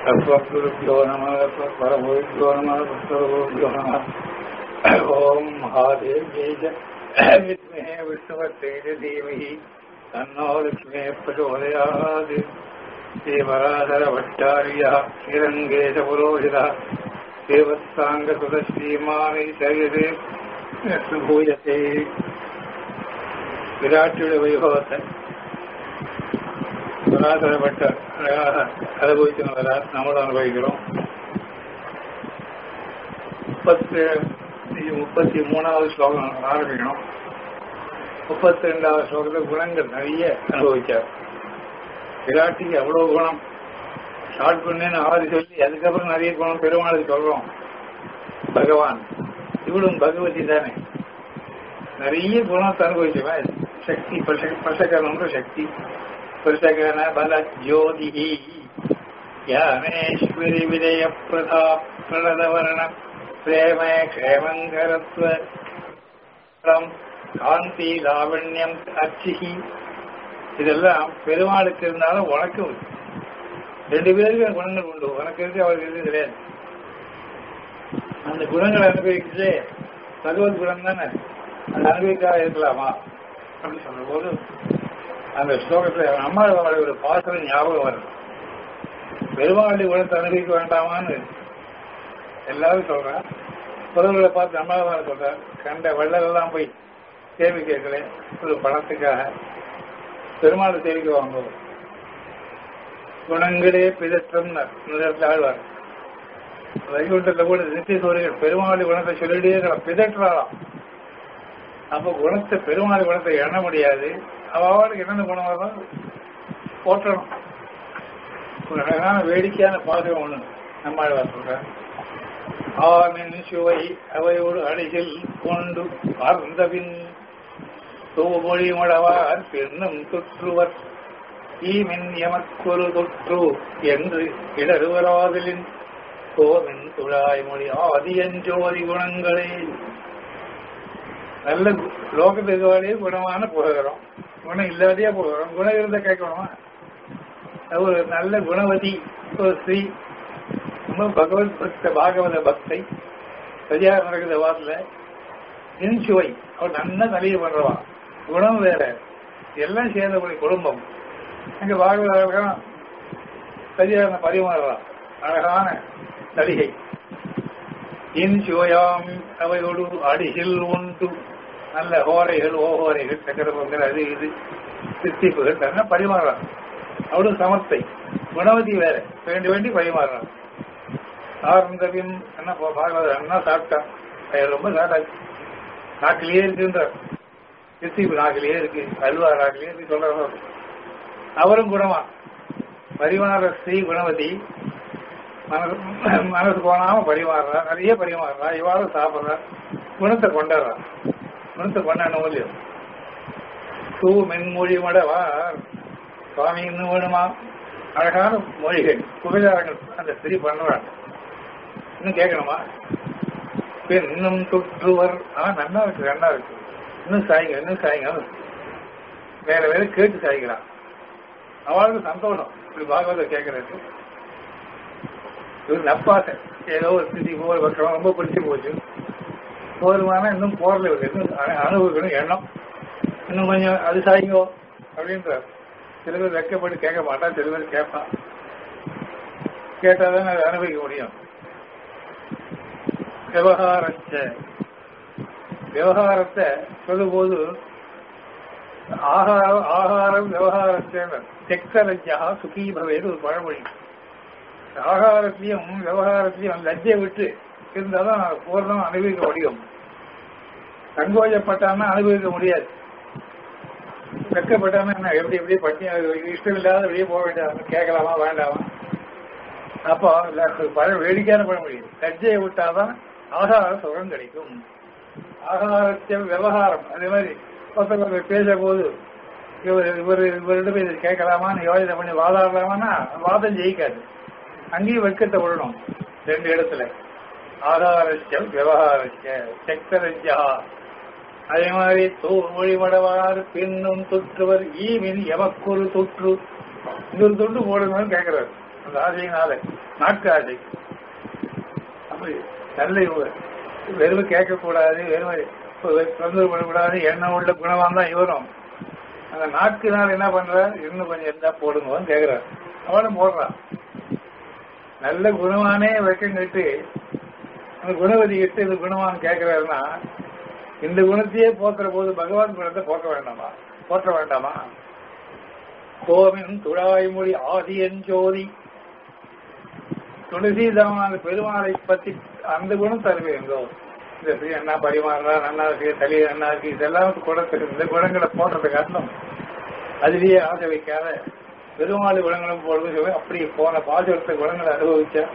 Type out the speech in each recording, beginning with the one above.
अस्मद्गुरुभ्यो नमः परमगुरुभ्यो नमः पुत्रगुरुभ्यो नमः ॐ महादेव्यै च विद्महे विष्णुवत्तेज धीमहि तन्नो लक्ष्मीः प्रचोदयात् श्रीवराधरभट्टार्यः श्रीरङ्गेशपुरोहितः देवत्साङ्गसुतश्रीमानैतर्यते भूयते விராட்டியுடைய வைபவத்தை பராதரப்பட்ட அழகாக அனுபவித்து வரார் நம்மளும் அனுபவிக்கிறோம் முப்பத்தி முப்பத்தி மூணாவது ஸ்லோகம் ஆரம்பிக்கணும் முப்பத்தி ரெண்டாவது ஸ்லோகத்தில் குணங்கள் நிறைய அனுபவிச்சார் விராட்டிக்கு அவ்வளவு குணம் ஸ்டார்ட் பண்ணேன்னு ஆதி சொல்லி அதுக்கப்புறம் நிறைய குணம் பெருமாளுக்கு சொல்றோம் பகவான் இவளும் பகவதி தானே நிறைய குணத்தை அனுபவிச்சவன் சக்தி பசகரன்ற சக்தி பசகன பல ஜோதி ஞானேஸ்வரி விஜய பிரதா பிரணதவரண பிரேம க்ஷேமங்கரத்வம் காந்தி லாவண்யம் அச்சிகி இதெல்லாம் பெருமாளுக்கு இருந்தாலும் உனக்கு உண்டு. ரெண்டு பேருக்கு குணங்கள் உண்டு உனக்கு இருக்கு அவருக்கு இருக்கு கிடையாது அந்த குணங்களை அனுபவிக்கிட்டு பகவத் குணம் தானே அந்த அனுபவிக்காக இருக்கலாமா அப்படின்னு சொல்ற போது அந்த ஸ்லோகத்துல அம்மாவோட ஒரு பாசனம் ஞாபகம் வருது பெருமாளி குணத்தை அனுபவிக்க வேண்டாமான்னு எல்லாரும் சொல்றேன் புறவுகளை பார்த்து அம்மாவை சொல்றேன் கண்ட வெள்ளெல்லாம் போய் சேவை கேட்கல ஒரு பணத்துக்காக பெருமாளை சேவிக்க வாங்குவோம் குணங்களே பிதற்றம் ஆழ்வார் வைகுண்டத்தில் கூட நித்திய சூரியன் பெருமாளி குணத்தை சொல்லிட்டே இருக்கலாம் பிதற்றாலாம் அப்ப குணத்தை பெருமாள் குணத்தை எண்ண முடியாது அவளுக்கு என்னென்ன குணம் வரும் போற்றணும் ஒரு அழகான வேடிக்கையான பாதகம் ஒண்ணு நம்மாழ்வார் சொல்ற ஆமின் சுவை அவையோடு அடிகள் கொண்டு அர்ந்தபின் தூமொழி முழவார் பெண்ணும் தொற்றுவர் ஈமின் எமக்கொரு தொற்று என்று இடருவராதலின் கோவின் துழாய்மொழி ஆதியஞ்சோதி குணங்களே நல்ல லோகத்துக்கு குணமான புகழம் குணம் இல்லாதையா புகழம் குணம் இருந்தா கேட்கணுமா ஒரு நல்ல குணவதி ஒரு ஸ்ரீ ரொம்ப பகவத் பக்த பாகவத பக்தை சரியா நடக்குது வாரத்துல இன்சுவை அவர் நல்லா தலையை பண்றவா குணம் வேற எல்லாம் சேர்ந்தபடி குடும்பம் அங்க பாகவத சரியான பரிமாறலாம் அழகான நடிகை இன்சுவையாம் அவையோடு அடிகள் உண்டு நல்ல ஹோரைகள் ஓஹோரைகள் சக்கரபங்கள் அது இது சித்திப்புகள் தன்ன பரிமாறலாம் அவளும் சமர்த்தை குணவதி வேற வேண்டி வேண்டி பரிமாறலாம் சார்ந்தவின் என்ன பாகவத அண்ணா சாப்பிட்டான் அது ரொம்ப சாட்டாச்சு நாக்கிலேயே இருக்குன்றார் சித்திப்பு நாக்கிலேயே இருக்கு அல்வா நாக்கிலேயே இருக்கு சொல்ற அவரும் குணமா பரிமாற ஸ்ரீ குணவதி மனசு மனசு போனாம பரிமாறுறா நிறைய பரிமாறுறா இவாளும் சாப்பிட்றா குணத்தை கொண்டாடுறா குணத்தை கொண்டாட மூலியம் தூ மென்மொழி மடவார் சுவாமி இன்னும் வேணுமா அழகான மொழிகள் புகழாரங்கள் அந்த ஸ்திரீ பண்ணுறாங்க இன்னும் கேட்கணுமா இன்னும் தொற்றுவர் ஆ நல்லா இருக்கு நல்லா இருக்கு இன்னும் சாய்ங்க இன்னும் சாய்ங்க வேற வேற கேட்டு சாய்க்கிறான் அவளுக்கு சந்தோஷம் இப்படி பாகவத கேட்கறது இவர் நப்பாசை ஏதோ ஒரு ஸ்திதி போர் பக்கம் ரொம்ப பிடிச்சி போச்சு போருமான இன்னும் போறல இருக்கு இன்னும் அனுபவிக்கணும் எண்ணம் இன்னும் கொஞ்சம் அது சாய்ங்கோ அப்படின்றார் சில பேர் வெக்கப்பட்டு கேட்க மாட்டான் சில பேர் கேட்பான் கேட்டாதான் அதை அனுபவிக்க முடியும் விவகாரத்தை விவகாரத்தை சொல்லும்போது ஆகாரம் ஆகாரம் விவகாரத்தை தெக்கலஜா சுகி பவேது ஒரு பழமொழி ஆகாரத்திலையும் விவகாரத்திலையும் லஜ்ஜை விட்டு இருந்தாலும் பூர்ணம் அனுபவிக்க முடியும் சங்கோஜப்பட்டான்னா அனுபவிக்க முடியாது வெக்கப்பட்டானா என்ன எப்படி எப்படி பட்டி இஷ்டம் இல்லாத வெளியே போக வேண்டாம் கேட்கலாமா வேண்டாமா அப்போ பழ வேடிக்கையான பழ முடியும் லஜ்ஜையை விட்டாதான் ஆகார சுகம் கிடைக்கும் ஆகாரத்தை விவகாரம் அதே மாதிரி ஒருத்தர் பேச போது இவர் இவர் இவரிடம் இதை கேட்கலாமான்னு யோசனை பண்ணி வாதாடலாமான்னா வாதம் ஜெயிக்காது அங்கேயும் வெக்கத்தை விடணும் ரெண்டு இடத்துல ஆதாரச்சம் விவகாரச்ச செக்கரஜா அதே மாதிரி தோழி மடவார் பெண்ணும் தொற்றுவர் ஈமின் எமக்கொரு தொற்று இன்னொரு தொண்டு போடணும்னு கேட்கிறார் அந்த ஆசையினால நாட்கு ஆசை அப்படி நல்ல இவ- வெறும் கேட்கக்கூடாது வெறும் தொந்தரவு பண்ணக்கூடாது எண்ணம் உள்ள குணவான் தான் இவரும் அந்த நாட்குனால என்ன பண்ற இன்னும் கொஞ்சம் இருந்தா போடுங்கன்னு கேக்குறாரு அவனும் போடுறான் நல்ல குணவானே வெக்கம் கட்டு அந்த குணவதி கிட்ட இந்த குணவான் கேட்கிறாருன்னா இந்த குணத்தையே போக்குற போது பகவான் குணத்தை போக்க வேண்டாமா போற்ற வேண்டாமா கோவின் துழாய்மொழி ஆதியஞ்சோதி துளசிதாமன் பெருமாளை பத்தி அந்த குணம் தருவீங்கோ இந்த ஸ்ரீ அண்ணா பரிமாறா நன்னா இருக்கு தலி நன்னா இருக்கு இதெல்லாம் குணத்துக்கு இந்த குணங்களை போடுறது காரணம் அதுலயே ஆசை வைக்காத பெருமாள் குணங்களும் போடுறது சொல்லி அப்படி போன பாசுரத்தை குணங்களை அனுபவிச்சா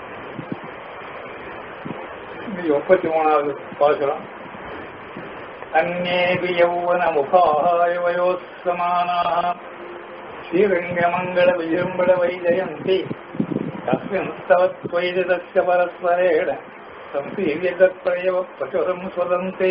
இது முப்பத்தி மூணாவது பாசுரம் அந்நேபி யௌவன முகாய வயோசமானாக ஸ்ரீரங்கமங்கள விஜம்பட வைஜயந்தி தஸ்மின் தவத்வைதஸ்ய பரஸ்பரேண சம்சீரியதத்ரயவ பிரச்சுரம் ஸ்வதந்தே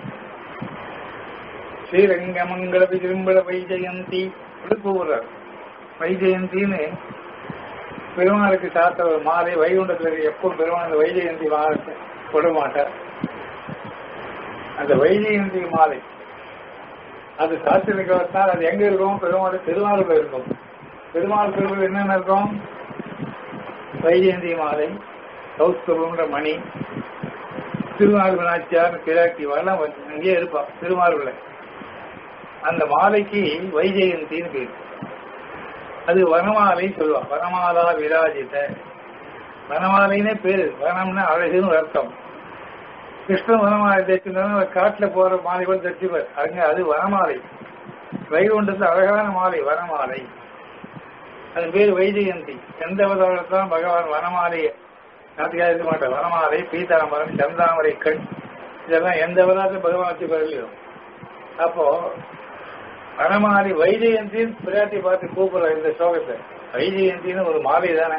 ஸ்ரீரங்கமங்கள விஜம்பட வைஜயந்தி இப்படி கூறுறார் வைஜயந்தின்னு பெருமாளுக்கு சாத்த ஒரு மாலை வைகுண்டத்தில் இருக்க எப்பவும் பெருமாள் அந்த வைஜெயந்தி மாலை கொட மாட்டார் அந்த வைஜெயந்தி மாலை அது சாத்திருக்கிறதால் அது எங்க இருக்கும் பெருமாள் திருவாரூர்ல இருக்கும் பெருமாள் திருவிழா என்னென்ன இருக்கும் வைஜெயந்தி மாலை கௌஸ்தவம்ன்ற மணி திருவாரூர் நாச்சியார் பிராட்டி வரலாம் அங்கேயே இருப்பா திருவாரூர்ல அந்த மாலைக்கு வைஜெயந்தின்னு பேர் அது வனமாலை சொல்லுவா வனமாலா விராஜித வனமாலைன்னே பேரு வனம்னா அழகுன்னு அர்த்தம் கிருஷ்ணன் வனமாலை தைச்சிருந்தா காட்டுல போற மாலை கூட தைச்சுப்பார் அங்க அது வனமாலை வைகுண்டத்துல அழகான மாலை வனமாலை அது பேர் வைஜெயந்தி எந்த அவதாரத்தான் பகவான் வனமாலையை நாட்டுக்காக இருக்க மாட்டார் வனமாலை பீதாம்பரம் சந்தாமரை கண் இதெல்லாம் எந்த அவதாரத்தை பகவான் வச்சுப்பார் இல்லையோ அப்போ வனமாலி வைஜெயந்தின்னு பிராட்டி பார்த்து கூப்பிடுற இந்த ஸ்லோகத்தை வைஜெயந்தின்னு ஒரு மாலை தானே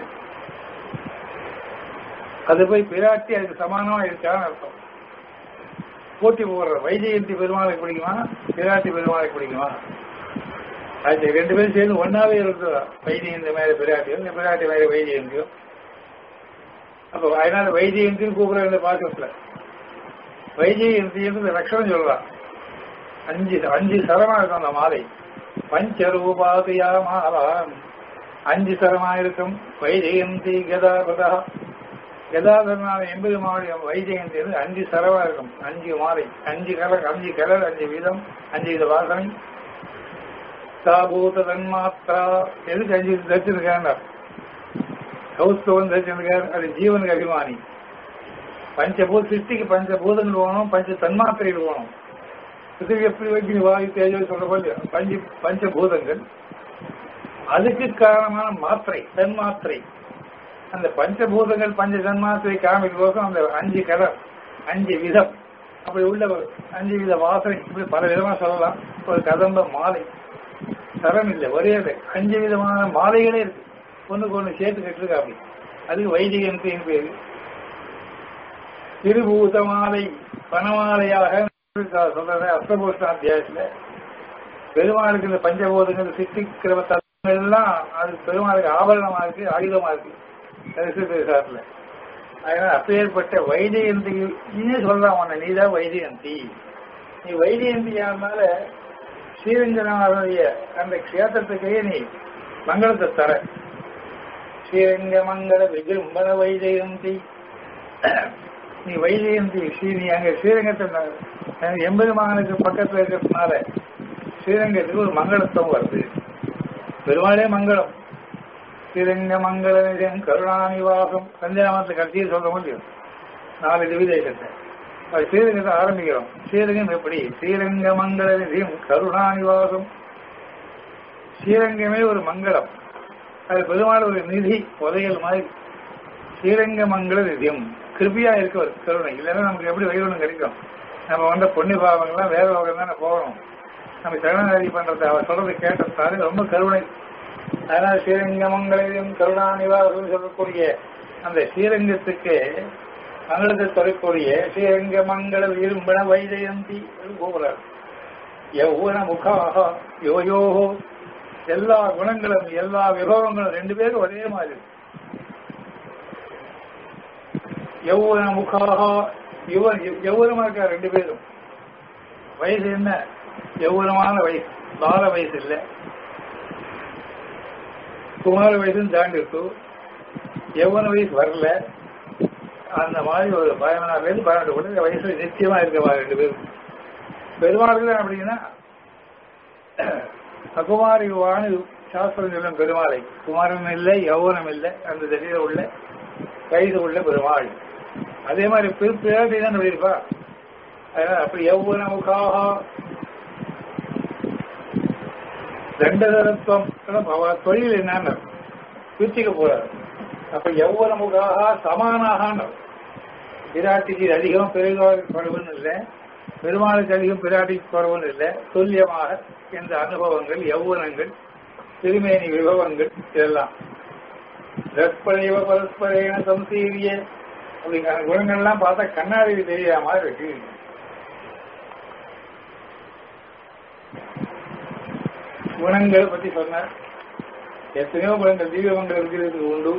அது போய் பிராட்டி அதுக்கு சமானமா இருக்கான்னு அர்த்தம் போட்டி போடுற வைஜெயந்தி பெருமாளுக்கு பிடிக்குமா பிராட்டி பெருமாளுக்கு பிடிக்குமா அது ரெண்டு பேரும் சேர்ந்து ஒன்னாவே இருக்கிறதா வைஜெயந்தி மேல பிராட்டியும் இந்த பிராட்டி மேல வைஜெயந்தியும் அப்ப அதனால வைஜெயந்தின்னு கூப்பிடுற இந்த பாசத்துல வைஜெயந்தின்னு லட்சணம் சொல்றான் அஞ்சு அஞ்சு சரமா இருக்கும் அந்த மாலை பஞ்சரூபாதியா மாலா அஞ்சு சரமா இருக்கும் வைஜெயந்தி கதாபதா கதாதரனான எண்பது மாவட்ட வைஜெயந்தி வந்து அஞ்சு சரவா இருக்கும் அஞ்சு மாலை அஞ்சு கலர் அஞ்சு கலர் அஞ்சு வீதம் அஞ்சு வித வாசனை சாபூத தன்மாத்ரா எதுக்கு அஞ்சு தரிச்சிருக்காங்க கௌஸ்தவன் தரிச்சிருக்கார் அது ஜீவனுக்கு அபிமானி பஞ்சபூத சிருஷ்டிக்கு பஞ்சபூதங்கள் வேணும் பஞ்ச தன்மாத்திரைகள் வேணும் பிருத்திவி எப்படி வைக்கி வாயு தேஜோ சொல்ற போல பஞ்சு பஞ்சபூதங்கள் அதுக்கு காரணமான மாத்திரை தன்மாத்திரை அந்த பஞ்சபூதங்கள் பஞ்ச தன்மாத்திரை காமிக்கும் அந்த அஞ்சு கலர் அஞ்சு விதம் அப்படி உள்ள ஒரு அஞ்சு வித வாசனை இப்படி பல விதமா சொல்லலாம் ஒரு கதம்ப மாலை தரம் இல்லை ஒரே இது. அஞ்சு விதமான மாலைகளே இருக்கு ஒண்ணுக்கு ஒண்ணு சேர்த்து கட்டிருக்கா அப்படி அதுக்கு வைதிகன் பேரு திருபூத மாலை பணமாலையாக சொல்றது அஷ்டபூஷண அத்தியாயத்துல பெருமாளுக்கு இந்த பஞ்சபூதங்கள் சித்திக்கிரம தத்துவங்கள் எல்லாம் அது பெருமாளுக்கு ஆபரணமா இருக்கு ஆயுதமா இருக்கு சாட்டில் அதனால அப்பேற்பட்ட வைஜெயந்தி நீயே சொல்லலாம் உன்னை நீதான் வைஜெயந்தி நீ வைஜெயந்தி ஆனால ஸ்ரீரங்கநாதனுடைய அந்த க்ஷேத்திரத்துக்கே நீ மங்களத்தை தர ஸ்ரீரங்க மங்கள விஜృంభண வைஜெயந்தி நீ வைஜெயந்தி ஸ்ரீ நீ அங்க ஸ்ரீரங்கத்தை எம்பெருமானுக்கு பக்கத்துல இருக்கிறதுனால ஸ்ரீரங்கத்துக்கு ஒரு மங்களத்துவம் வருது பெருமாளே மங்களம் ஸ்ரீரங்க மங்கள நிஜம் கருணாநிவாசம் சந்தியாமத்தை கட்சியில் சொல்ல முடியும் நாலு திவிதேசத்தை அது ஸ்ரீரங்கத்தை ஆரம்பிக்கிறோம் ஸ்ரீரங்கம் எப்படி ஸ்ரீரங்க மங்கள நிதியம் கருணாநிவாசம் ஸ்ரீரங்கமே ஒரு மங்களம் அது பெருமாள் ஒரு நிதி புதையல் மாதிரி ஸ்ரீரங்க மங்கள நிதியம் கிருபியா இருக்க ஒரு கருணை இல்லைன்னா நமக்கு எப்படி வைகுண்டம் கிடைக்கும் நம்ம வந்த புண்ணிய பாவங்கள்லாம் வேற வகை தானே போகணும் நம்ம சரணாகதி பண்றது அவர் சொல்றது கேட்டதாலே ரொம்ப கருணை அதனால ஸ்ரீரங்கமங்களையும் கருணாநிவாசம் சொல்லக்கூடிய அந்த ஸ்ரீரங்கத்துக்கு மங்களத்தை தரக்கூடிய ஸ்ரீரங்க மங்கள விரும்பின வைஜயந்தி கூறுறார் யௌவன முகாக யோயோகோ எல்லா குணங்களும் எல்லா விபவங்களும் ரெண்டு பேரும் ஒரே மாதிரி இருக்கு. யௌவன முகாக யுவ யௌவனமா இருக்கா ரெண்டு பேரும் வயசு என்ன யௌவனமான வயசு பால வயசு இல்ல குமார வயசுன்னு தாண்டி இருக்கு யௌவன வயசு வரல அந்த மாதிரி ஒரு பதினாறுல இருந்து பன்னெண்டு கூட வயசுல நிச்சயமா இருக்கவா ரெண்டு பேரும் பெருமாளுக்கு அப்படின்னா அகுமாரி வாணி சாஸ்திரம் சொல்லும் பெருமாளை குமாரன் இல்லை யௌவனம் இல்லை அந்த தெரியல உள்ள வயது உள்ள பெருமாள் அதே மாதிரி பிறப்பி தான் சொல்லியிருப்பா அதனால அப்படி யௌவனமுகாக தண்டதரத்துவம் அவ தொழில் என்னன்னு பிரிச்சுக்க போறாரு அப்ப யௌவனமுகாக சமானாக பிராட்டிக்கு அதிகம் பெருகுவன்னு இல்லை பெருமாளுக்கு அதிகம் பிராட்டிக்கு குறவுன்னு இல்லை துல்லியமாக இந்த அனுபவங்கள் யௌவனங்கள் திருமேனி விபவங்கள் இதெல்லாம் தற்பனைவ பரஸ்பரேன சம்சீரிய அப்படிங்கிற குணங்கள்லாம் பார்த்தா கண்ணாடி தெரியாத மாதிரி இருக்கு குணங்களை பத்தி சொன்னார் எத்தனையோ குணங்கள் தீபங்கள் இருக்கிறதுக்கு உண்டு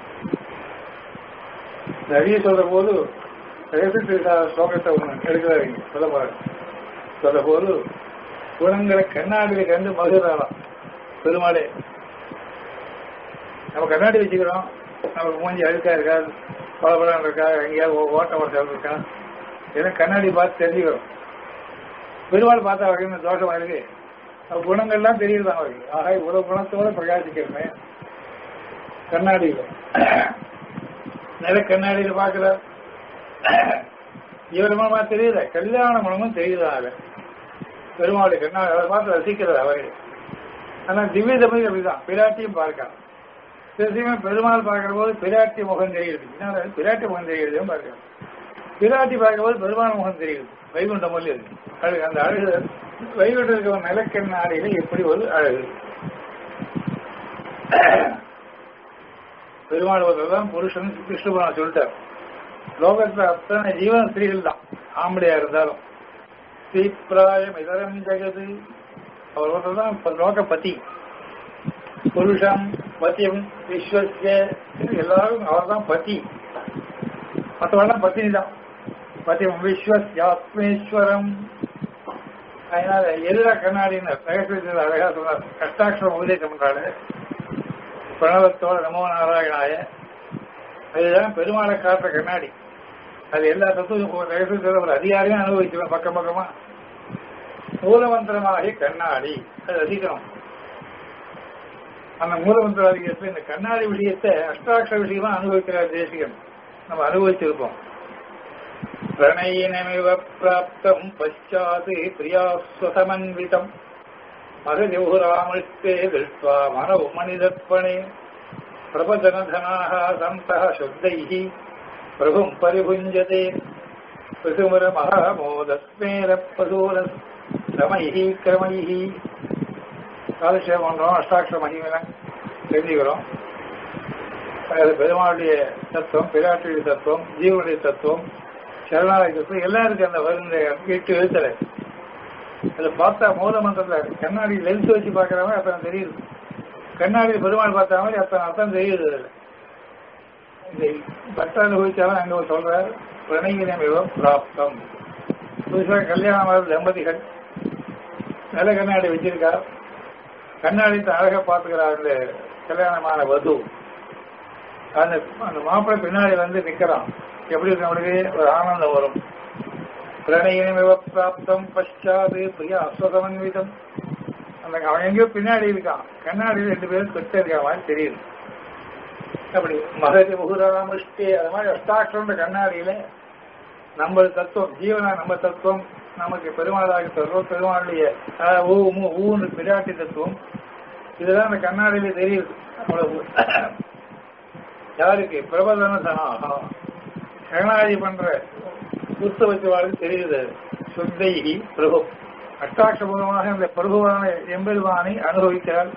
நிறைய சொல்ற போது ஸ்லோகத்தை ஒன்று எடுக்கிறாருங்க சொல்ல போறாரு சொல்ற போது குணங்களை கண்ணாடியில கண்டு மதுராலாம் பெருமாளே நம்ம கண்ணாடி வச்சுக்கிறோம் நமக்கு மூஞ்சி அழுக்கா இருக்கா பளபளம் இருக்கா எங்கேயாவது ஓட்ட ஓட்டம் இருக்கா இதெல்லாம் கண்ணாடி பார்த்து தெரிஞ்சுக்கிறோம் பெருமாள் பார்த்தா வகையான தோஷமா இருக்கு குணங்கள்லாம் தெரியுதுதான் அவருக்கு ஆக இவ்வளவு குணத்தோட பிரகாசிக்கிறேன் கண்ணாடியில நில கண்ணாடியில பாக்குறார் இவரமா தெரியுத கல்யாண குணமும் தெரியுதா அவன் பெருமாளுடைய கண்ணாடி அவரை பார்த்து ரசிக்கிறார் அவரே ஆனா திவ்ய தம்பதி அப்படிதான் பிராட்டியும் பார்க்கலாம் சில பெருமாள் பார்க்கிற போது பிராட்டி முகம் தெரியுது பிராட்டி முகம் தெரியுது பார்க்கலாம் பிராட்டி பார்க்கும் போது பெருமாள் முகம் தெரியுது வைகுண்டம் மொழி இருக்கு அழகு அந்த அழகு வைகுண்டம் இருக்கிற நிலக்கண்ணாடியில எப்படி ஒரு அழகு பெருமாள் தான் புருஷன் விஷ்ணுபுரான் சொல்லிட்டார் லோகத்துல அத்தனை ஜீவன ஸ்திரீகள் தான் ஆம்பளையா இருந்தாலும் ஸ்ரீபிராயம் இதரம் ஜெகது அவர் தான் லோக பதி புருஷம் பத்தியம் விஸ்வசிய எல்லாரும் அவர் தான் பதி மற்றவெல்லாம் பத்தினி தான் பத்தியம் விஸ்வஸ்யாத்மேஸ்வரம் அதனால எதிரா கண்ணாடின்னு ரகசியத்தில் அழகா சொன்னார் கஷ்டாட்சரம் உபதேசம் பண்றாரு பிரணவத்தோட நமோ நாராயணாய அதுதான் பெருமாளை காட்டுற கண்ணாடி அது எல்லா தத்துவம் ரகசியத்தில் ஒரு அதிகாரியும் அனுபவிச்சுவேன் பக்கம் பக்கமா மூலமந்திரமாகி கண்ணாடி அது அதிகம் அந்த மூலமந்திர அதிகத்தை இந்த கண்ணாடி விஷயத்தை அஷ்டாட்சர விஷயமா அனுபவிக்கிறார் தேசிகன் நம்ம அனுபவிச்சிருப்போம் பிரணயினமிவ பிராப்தம் பஷாத் பிரியாஸ்வசமன்விதம் மகஜௌராமிஷ்டே திருஷ்டுவா மனோ மனிதர்ப்பணே பிரபஜனதனாக சந்தः शुद्धैः प्रभुम् परिभुञ्जते பிசுமுரமகமோதஸ்மேரப்பசூர ரமைஹி கிரமைஹி காலக்ஷேபம் பண்றோம் அஷ்டாட்சர மகிமெல்லாம் தெரிஞ்சுக்கிறோம் அது பெருமாளுடைய தத்துவம் பிராட்டுடைய தத்துவம் ஜீவனுடைய தத்துவம் சரணாலய தத்துவம் எல்லாம் இருக்கு அந்த வருந்த எட்டு எழுத்துல அதை பார்த்தா மூல மந்திரத்துல கண்ணாடி லென்ஸ் வச்சு பாக்குறவங்க அத்தனை தெரியுது கண்ணாடி பெருமாள் பார்த்த மாதிரி அத்தனை அர்த்தம் தெரியுது அதுல இந்த பட்ட அனுபவிச்சாலும் அங்க சொல்ற பிரணயினமிவம் பிராப்தம் புதுசாக கல்யாணம் தம்பதிகள் நல்ல கண்ணாடி வச்சிருக்கா கண்ணாடி அழகா பாத்துக்கிறார் அந்த கல்யாணமான வது அந்த அந்த மாப்பிள்ளை பின்னாடி வந்து நிக்கிறான் எப்படி இருக்கு நம்மளுக்கு ஒரு ஆனந்தம் வரும் பிரணயினமிவ பிராப்தம் பஷாது பிரியா அஸ்வசமன்விதம் அந்த அவன் எங்கேயோ பின்னாடி இருக்கான் கண்ணாடி ரெண்டு பேரும் கிட்ட இருக்கிற மாதிரி தெரியுது அப்படி மகதி முகுராமிஷ்டே அது மாதிரி அஷ்டாட்சம் கண்ணாடியில நம்ம தத்துவம் ஜீவனா நம்ம தத்துவம் நமக்கு பெருமாளாக தத்துவம் பெருமாளுடைய ஊ மூ ஊன்னு பிராட்டி தத்துவம் இதெல்லாம் அந்த கண்ணாடியில தெரியுது அவ்வளவு யாருக்கு பிரபதன சனாகா கருணாதி பண்ற புஸ்தவத்துவாளுக்கு தெரியுது சுத்தைகி பிரபு அஷ்டாட்சபூர்வமாக இந்த பிரபுவான எம்பெருமானை அனுபவிக்கிறார்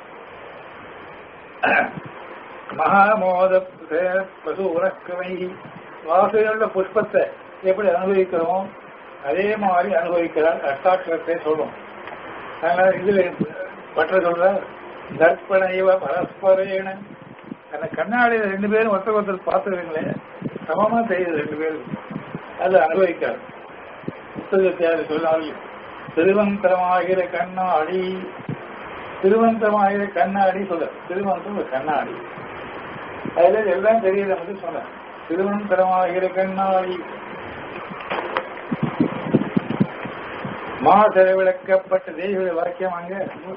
மகாமோத பசு உனக்குமை வாசையுள்ள புஷ்பத்தை எப்படி அனுபவிக்கிறோமோ அதே மாதிரி அனுபவிக்கிறார் அஷ்டாட்சரத்தை சொல்லும் அதனால இதுல பற்ற சொல்ற தர்ப்பண இவ பரஸ்பரேன அந்த கண்ணாடியில ரெண்டு பேரும் ஒருத்தர் ஒருத்தர் பார்த்துக்கிறீங்களே சமமா தெரியுது ரெண்டு பேரும் அது அனுபவிக்காது புத்தகத்தியாரு சொல்லாமல் திருவந்தரமாகிற கண்ணாடி திருவந்தரமாகிற கண்ணாடி சொல்ல திருவந்தம் ஒரு கண்ணாடி அதுல எல்லாம் தெரியல வந்து சொன்ன திருவந்தரமாகிற கண்ணாடி மாசர விளக்கப்பட்ட தெய்வ வாக்கியம் அங்க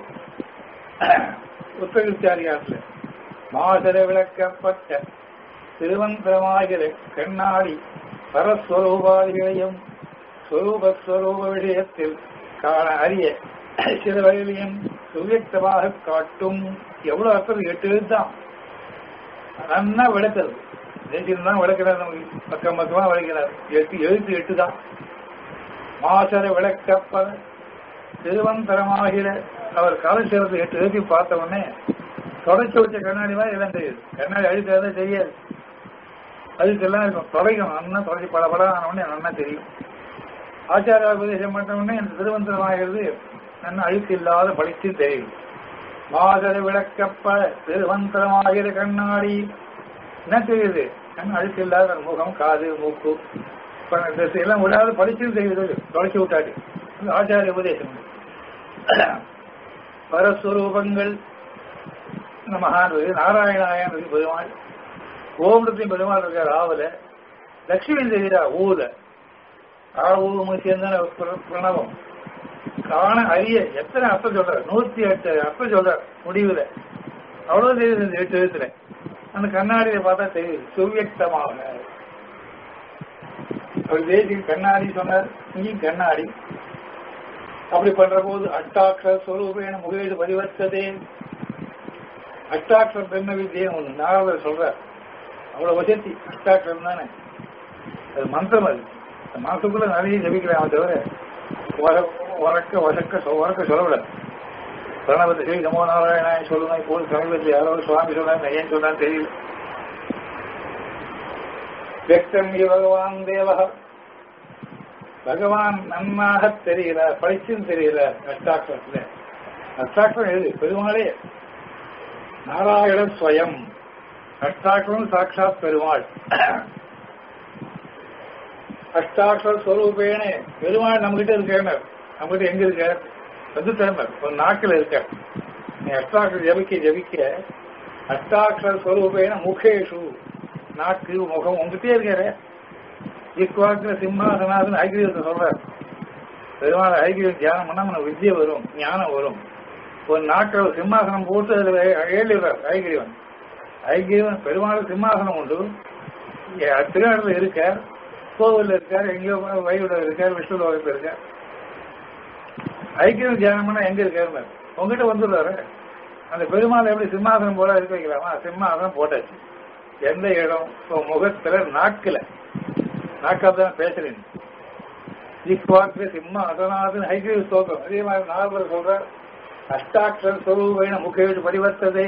புத்தகத்தியாரியாத்துல மாசர விளக்கப்பட்ட திருவந்தரமாகிற கண்ணாடி பரஸ்வரூபாதிகளையும் ஸ்வரூபஸ்வரூப விஷயத்தில் காண அறிய சில வகையிலையும் சுவியக்தமாக காட்டும் எவ்வளவு அர்த்தம் எட்டு எழுத்தான் நன்னா விளக்குறது தேசியம் தான் விளக்கிறார் நமக்கு பக்கம் பக்கமா விளக்கிறார் எட்டு எழுத்து எட்டு தான் மாசர விளக்கப்பட திருவந்தரமாகிற அவர் காலசேரத்தை எட்டு எழுதி பார்த்த உடனே தொடச்சு வச்ச கண்ணாடி மாதிரி எல்லாம் தெரியுது கண்ணாடி அழுக்காத தெரியாது அதுக்கெல்லாம் இருக்கும் தொலைக்கும் நன்னா தொலைச்சி பல படம் ஆனவுடனே நன்னா தெரியும் ஆச்சார உபதேசம் பண்ண உடனே இந்த திருவந்தரமாகிறது நன்னா அழுக்கு இல்லாத படித்து தெரியும் மாதர விளக்கப்ப திருவந்தரமாகிற கண்ணாடி என்ன தெரியுது கண் அழுக்கு இல்லாத முகம் காது மூக்கு ட்ரெஸ் எல்லாம் விடாத படிச்சு தெரியுது தொலைச்சி விட்டாரு ஆச்சாரிய உபதேசம் பரஸ்வரூபங்கள் இந்த மகான் நாராயணாயன் பெருமாள் கோபுரத்தையும் பெருமாள் இருக்கார் ஆவல லட்சுமி தெரியுதா ஊல ஆவு சேர்ந்தான பிரணவம் காண அரிய எத்தனை அர்த்தம் சொல்றார் நூத்தி எட்டு அர்த்தம் சொல்றார் முடிவுல அவ்வளவு தெரியுது இந்த எட்டு எழுத்துல அந்த கண்ணாடியை பார்த்தா தெரியுது சுவியக்தமாக அவர் தேசிய கண்ணாடி சொன்னார் இங்கேயும் கண்ணாடி அப்படி பண்ற போது அட்டாட்சர ஸ்வரூபேன முகேது பரிவர்த்ததே அட்டாட்சர் பிரம்ம வித்தியம் ஒண்ணு நாரதர் சொல்றார் அவ்வளவு வசதி அஷ்டாட்சரம் தானே அது மந்திரம் அது அந்த மனசுக்குள்ள நிறைய ஜபிக்கிறான் தவிர உறக்க வசக்க உறக்க சொல்லவில்லை பிரணவத்தை சரி நமோ நாராயணாய சொல்லுங்க இப்போது சமீபத்தில் யாரோ சுவாமி சொன்னார் ஏன் சொன்னான்னு தெரியல வெக்தம் பகவான் தேவக பகவான் நன்னாக தெரிகிறார் படிச்சும் தெரிகிறார் அஷ்டாட்சரத்துல அஷ்டாட்சரம் எழுது பெருமாளே நாராயணன் ஸ்வயம் அஷ்டாட்சரம் சாட்சாத் பெருமாள் அஷ்டாட்சர ஸ்வரூபேனே பெருமாள் நம்மகிட்ட இருக்கார் நம்மகிட்ட எங்க இருக்கார் வந்து திறmer ஒரு நாக்கில் இருக்கார் நீ அஷ்டாட்சர ஜபிக்க ஜபிக்க அஷ்டாட்சர ஸ்வரூபேன முகேஷு நாக்கு முகம் உங்ககிட்டே இருக்காரு இக்குவாக்கிற சிம்மாசனாதுன்னு ஐகிரியத்தை சொல்றார் பெருமாள் ஐகிரியம் தியானம் பண்ணா நமக்கு வித்தியை வரும் ஞானம் வரும் ஒரு நாட்டில் சிம்மாசனம் போட்டு அதுல ஏழுறார் ஐகிரியவன் ஐக்கியம் பெருமாள் சிம்மாசனம் உண்டு திருநாட்டில் இருக்கார் கோவில் இருக்கார் எங்கேயோ வைகுட இருக்கார் விஷ்ணு லோகத்தில் இருக்கார் ஐக்கியம் தியானம்னா எங்க இருக்காரு உங்ககிட்ட வந்துடுறாரு அந்த பெருமாள் எப்படி சிம்மாசனம் போல இருக்க வைக்கலாமா சிம்மாசனம் போட்டாச்சு எந்த இடம் இப்போ முகத்துல நாக்குல நாக்காதான் பேசுறேன் இக்வாக்கு சிம்மாசனாதுன்னு ஐக்கிய ஸ்தோத்திரம் அதே மாதிரி நார்மல் சொல்ற அஷ்டாட்சர ஸ்வரூபேன முகேஷ் பரிவர்த்ததே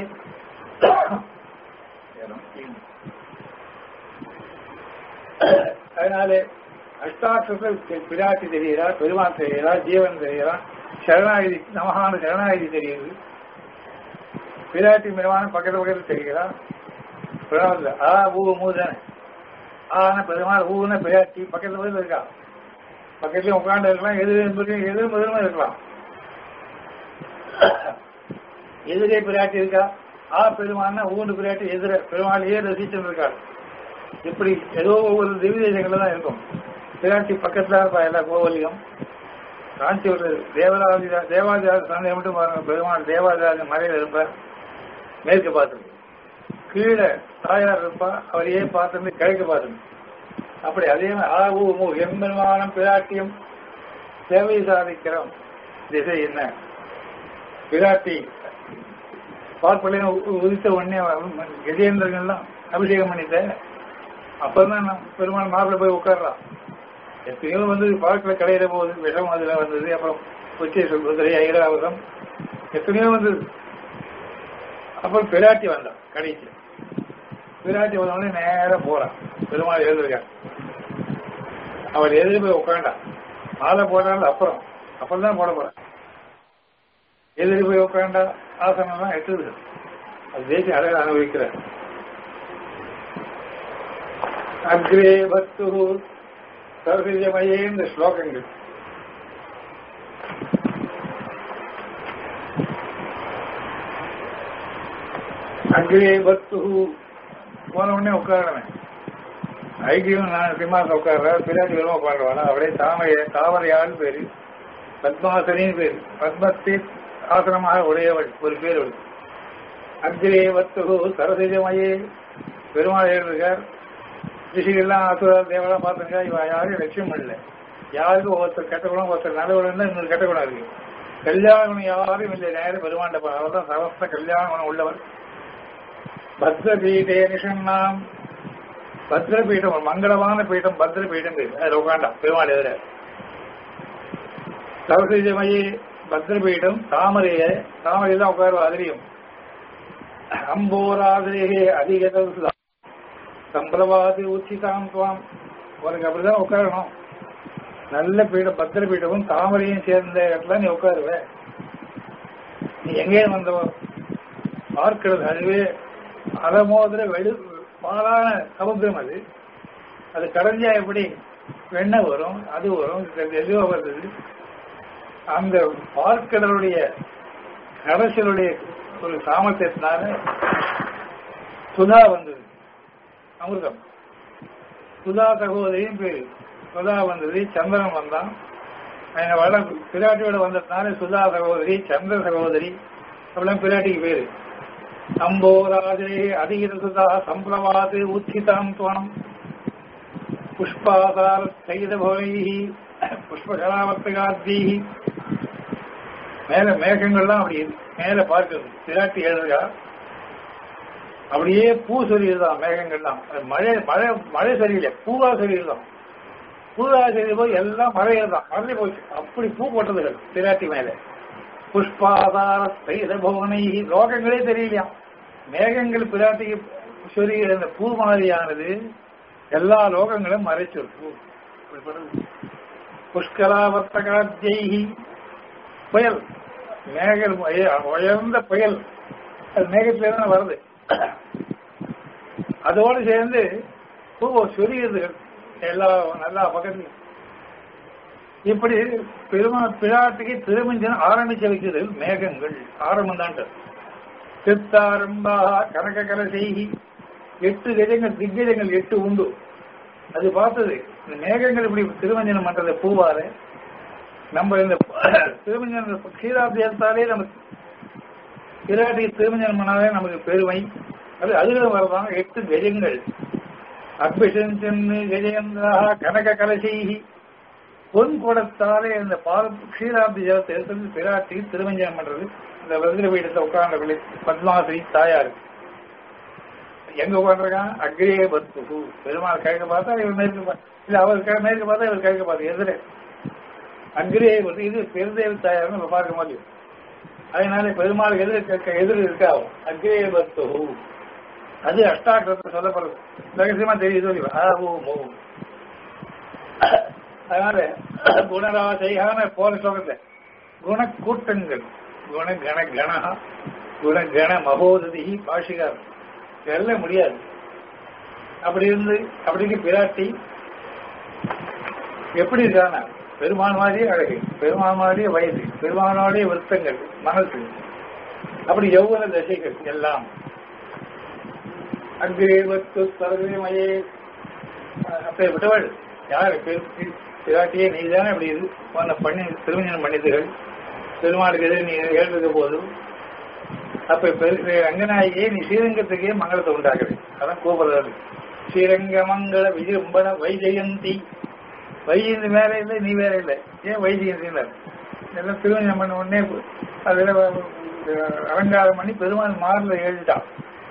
அதனாலே அஷ்டாட்சத்தில் பிராட்டி தெரிகிறா பெருமாள் தெரிகிறா ஜீவன் தெரிகிறா சரணாகிதி நமகான சரணாகிதி தெரியுது பிராட்டி பெருமான பக்கத்து பக்கத்தில் தெரிகிறா பிரணவத்தில் ஆ ஊ மூதானே ஆன பெருமாள் ஊன பிராட்டி பக்கத்துல பக்கத்தில் இருக்கா பக்கத்துலயும் உட்காந்து இருக்கலாம் எதிர் எதிர் முதலுமா இருக்கலாம் எதிரே பிராட்டி இருக்கா ஆ பெருமானா ஊண்டு பிராட்டி எதிர பெருமாளையே ரசிச்சுட்டு இருக்காரு இப்படி ஏதோ ஒவ்வொரு திவ்யதேசங்கள்ல தான் இருக்கும் பிராட்டி பக்கத்துல இருப்பா எல்லா கோவிலையும் காஞ்சி ஒரு தேவராஜ தேவாதிராஜ சந்தையை மட்டும் பாருங்க பெருமாள் தேவாதிராஜ மலையில இருப்பார் மேற்கு பார்த்து கீழே தாயார் இருப்பா அவரையே பார்த்துட்டு கிழக்கு பார்த்துட்டு அப்படி அதே ஆ ஊ மூ எம்பெருமானம் பிராட்டியும் சேவை சாதிக்கிறோம் திசை என்ன பிராட்டி பார்ப்பலையும் உதித்த உடனே கஜேந்திரங்கள்லாம் அபிஷேகம் பண்ணிட்ட அப்பதான் பெருமாள் மாப்பிள்ள போய் உட்கார்றான் எத்தனையோ வந்து பார்க்கல கடையில போகுது விஷம் அதுல வந்தது அப்புறம் உச்சை சொல்வதில்லை ஐராவதம் எத்தனையோ வந்தது அப்புறம் பிராட்டி வந்தான் கடைசி பிராட்டி வந்தோடனே நேரம் போறான் பெருமாள் எழுதிருக்கான் அவர் எதிரி போய் உட்காண்டான் மாலை போட்டாலும் அப்புறம் அப்புறம் தான் போட போறான் எதிரி போய் உட்காண்டா ஆசனம் தான் எட்டுது அது தேசிய அழகாக அனுபவிக்கிறார் அக்ரே பக்து சரசிஜமயே இந்த ஸ்லோகங்கள் அக்ரே பக்து போன உடனே உட்காரணும் ஐக்கியம் நான் சிம்மாசம் உட்கார்ற பிராட்டி வருமா உட்காருவானா அப்படியே தாமரை தாமரையாள் பேரு பத்மாசனின்னு பேரு பத்மத்தை ஆசனமாக உடையவள் ஒரு பேர் அவள் அக்ரே வத்துகு சரசிஜமயே பெருமாள் எழுதுகார் ரிஷிகள்லாம் அசுர தேவலாம் பார்த்துங்க இவ யாரும் லட்சியம் இல்லை யாருக்கும் ஒருத்தர் கெட்ட குணம் ஒருத்தர் நல்ல குணம் இருந்தா இன்னொரு கெட்ட குணம் இருக்கு கல்யாண குணம் யாரும் இல்லை நேரம் பெருமாண்ட அவர் தான் சமஸ்த கல்யாண குணம் உள்ளவர் பத்ரபீடே நிஷன்னாம் பத்ரபீடம் ஒரு மங்களமான பீடம் பத்ரபீடம் பேரு அதுல உட்காண்டாம் பெருமாள் எதிர சரசிஜமயே பத்ரபீடம் தாமரைய தாமரை தான் உட்காருவா அதிரியும் அம்போராதிரே அதிக சம்பளவாதி உச்சிதாம் துவாம் உனக்கு அப்படிதான் உட்காரணும் நல்ல பீடம் பத்திர பீடமும் தாமரையும் சேர்ந்த இடத்துல நீ உட்காருவ நீ எங்கே வந்தவ பார்க்கிறது அதுவே அலமோதிர வெடு பாலான சமுத்திரம் அது அது கடைஞ்சா எப்படி வெண்ணெய் வரும் அது வரும் எதுவோ வருது அந்த பார்க்கடலுடைய கடைசலுடைய ஒரு சாமர்த்தியத்தினால சுதா வந்தது அமிர்தம் சுதா சகோதரியும் பேரு சுதா வந்தது சந்திரன் வந்தான் அவன் வட பிராட்டியோட வந்ததுனால சுதா சகோதரி சந்திர சகோதரி அப்படிலாம் பிராட்டிக்கு பேரு அம்போராஜே அதிகித சுதா சம்பிரவாது உச்சிதாம் துவனம் புஷ்பாதார தைத பவனைஹி புஷ்பகலாவர்த்தகாத்தீஹி மேல மேகங்கள்லாம் அப்படி மேல பார்க்குது பிராட்டி எழுதுகா அப்படியே பூ சொரியுதுதான் மேகங்கள்லாம் மழை மழை மழை சரியில்லை பூவா சொரியுதுதான் பூவா சொரியுது போது எல்லாம் மழையதான் மறந்து போச்சு அப்படி பூ போட்டதுகள் பிராட்டி மேல புஷ்பாதார தைத பவனை லோகங்களே தெரியலையாம் மேகங்கள் பிராட்டிக்கு சொரிகிற அந்த பூ மாதிரியானது எல்லா லோகங்களும் மறைச்சு பூ புஷ்கலாவர்த்தகாத்யி புயல் மேகல் உயர்ந்த புயல் அது மேகத்தில தான் வருது அதோடு சேர்ந்து பூ சொரியுது எல்லா நல்லா பக்கத்துலையும் இப்படி பெருமா பிராட்டிக்கு திருமஞ்சனம் ஆரம்பிச்சு வைக்கிறது மேகங்கள் ஆரம்பம் தான் சித்தாரம்பா கனக கலசெய்கி எட்டு கஜங்கள் திగ్గஜங்கள் எட்டு உண்டு அது பார்த்தது இந்த மேகங்கள் இப்படி திருமஞ்சனம் பண்றது பூவாறு நம்ம இந்த திருமஞ்சன கீதாபியத்தாலே நமக்கு பிராட்டி திருமஞ்சனம் பண்ணாலே நமக்கு பெருமை அது அதுல வரதான் எட்டு கஜங்கள் அபிஷன்னு கஜேந்திரா கனக கலசைகி பொன் குடத்தாலே இந்த பால் க்ஷீராப்தி ஜலத்தை எடுத்து பிராட்டி திருமஞ்சனம் பண்றது இந்த வதிர வீடத்தை உட்கார்ந்த பத்மாசிரி தாயாரு எங்க உட்காந்துருக்கான் அக்ரே பத்து பெருமாள் கிழக்க பார்த்தா இவர் மேற்கு இல்ல அவர் மேற்கு பார்த்தா இவர் கிழக்க பார்த்து எதிர அக்ரே பத்து இது பெருதேவி தாயார் நம்ம பார்க்க முடியும் அதனால பெருமாள் எதிர் எதிர் இருக்காவும் அக்ரே பத்து அது அஷ்டாக்கிரத்தை சொல்லப்படுது ரகசியமா தெரியுது ஆஹூ மூ அதனால குணராசையான போல ஸ்லோகத்தை குணக்கூட்டங்கள் குண கண கணா குண கண மகோததி பாஷிகார் இதெல்லாம் முடியாது அப்படி இருந்து அப்படிக்கு பிராட்டி எப்படி இருக்கான பெருமான் மாதிரியே அழகு பெருமான் மாதிரியே வயது பெருமானுடைய விருத்தங்கள் மனசு அப்படி எவ்வளவு தசைகள் எல்லாம் அக்ரேவத்து சர்வமயே அப்படி விட்டவள் யார் பிராட்டியே நீ தானே அப்படி இது பண்ணி திருமணம் பண்ணிதுகள் பெருமாளுக்கு எதிர நீ எழுதுக போதும் அப்ப ரங்கநாயகியே நீ ஸ்ரீரங்கத்துக்கே மங்களத்தை உண்டாக்குது அதான் கூப்பிடுறது ஸ்ரீரங்க மங்கள விஜம்பன வைஜெயந்தி வைஜெயந்தி வேற இல்லை நீ வேற இல்லை ஏன் வைஜெயந்தினார் எல்லாம் திருமணம் பண்ண உடனே அதுல அலங்காரம் பண்ணி பெருமாள் மாறில் எழுதிட்டான்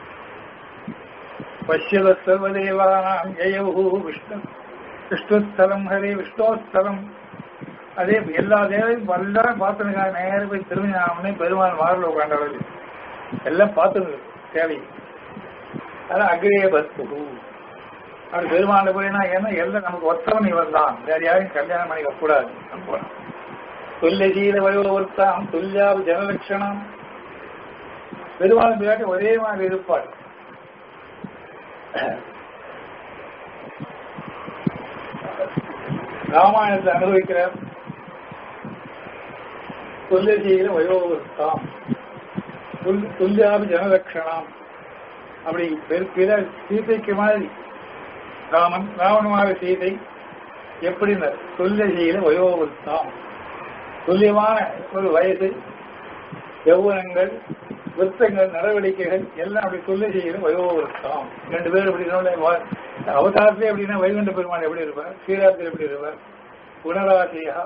பஷ்யத சர்வதேவானாம் ஜெயவு விஷ்ணு விஷ்ணுஸ்தலம் ஹரே விஷ்ணோஸ்தலம் அதே எல்லா தேவையும் எல்லாரும் பார்த்துனுக்கா நேரம் போய் திருமணம் பெருமாள் மாறில் உட்காண்டவர்கள் எல்லாம் பார்த்துங்க தேவை அதான் அக்ரே பஸ்து அப்படி பெருமாள் போயினா ஏன்னா எல்லாம் நமக்கு ஒத்தவன் இவன் தான் வேற யாரையும் கல்யாணம் பண்ணிக்க கூடாது துல்லியசீல வயோவர்த்தாம் துல்லியாவு ஜனலட்சணம் பெருமாள் பிராட்டி ஒரே மாதிரி இருப்பாள் ராமாயணத்தை அனுபவிக்கிறார் துல்லியசீல வயோவஸ்தாம் துல் துல்லியாபி ஜனலட்சணாம் அப்படி பெருக்கிற சீதைக்கு மாதிரி ராமன் ராவணமாக சீதை எப்படி துல்லியசீல வயோவஸ்தாம் துல்லியமான ஒரு வயது யௌவனங்கள் விருத்தங்கள் நடவடிக்கைகள் எல்லாம் அப்படி துல்லிய செய்கிற வயோவருத்தம் ரெண்டு பேரும் எப்படி அவதாரத்திலே எப்படின்னா வைகுண்ட பெருமாள் எப்படி இருப்பார் ஸ்ரீராத்தில் எப்படி இருப்பார் குணராசியா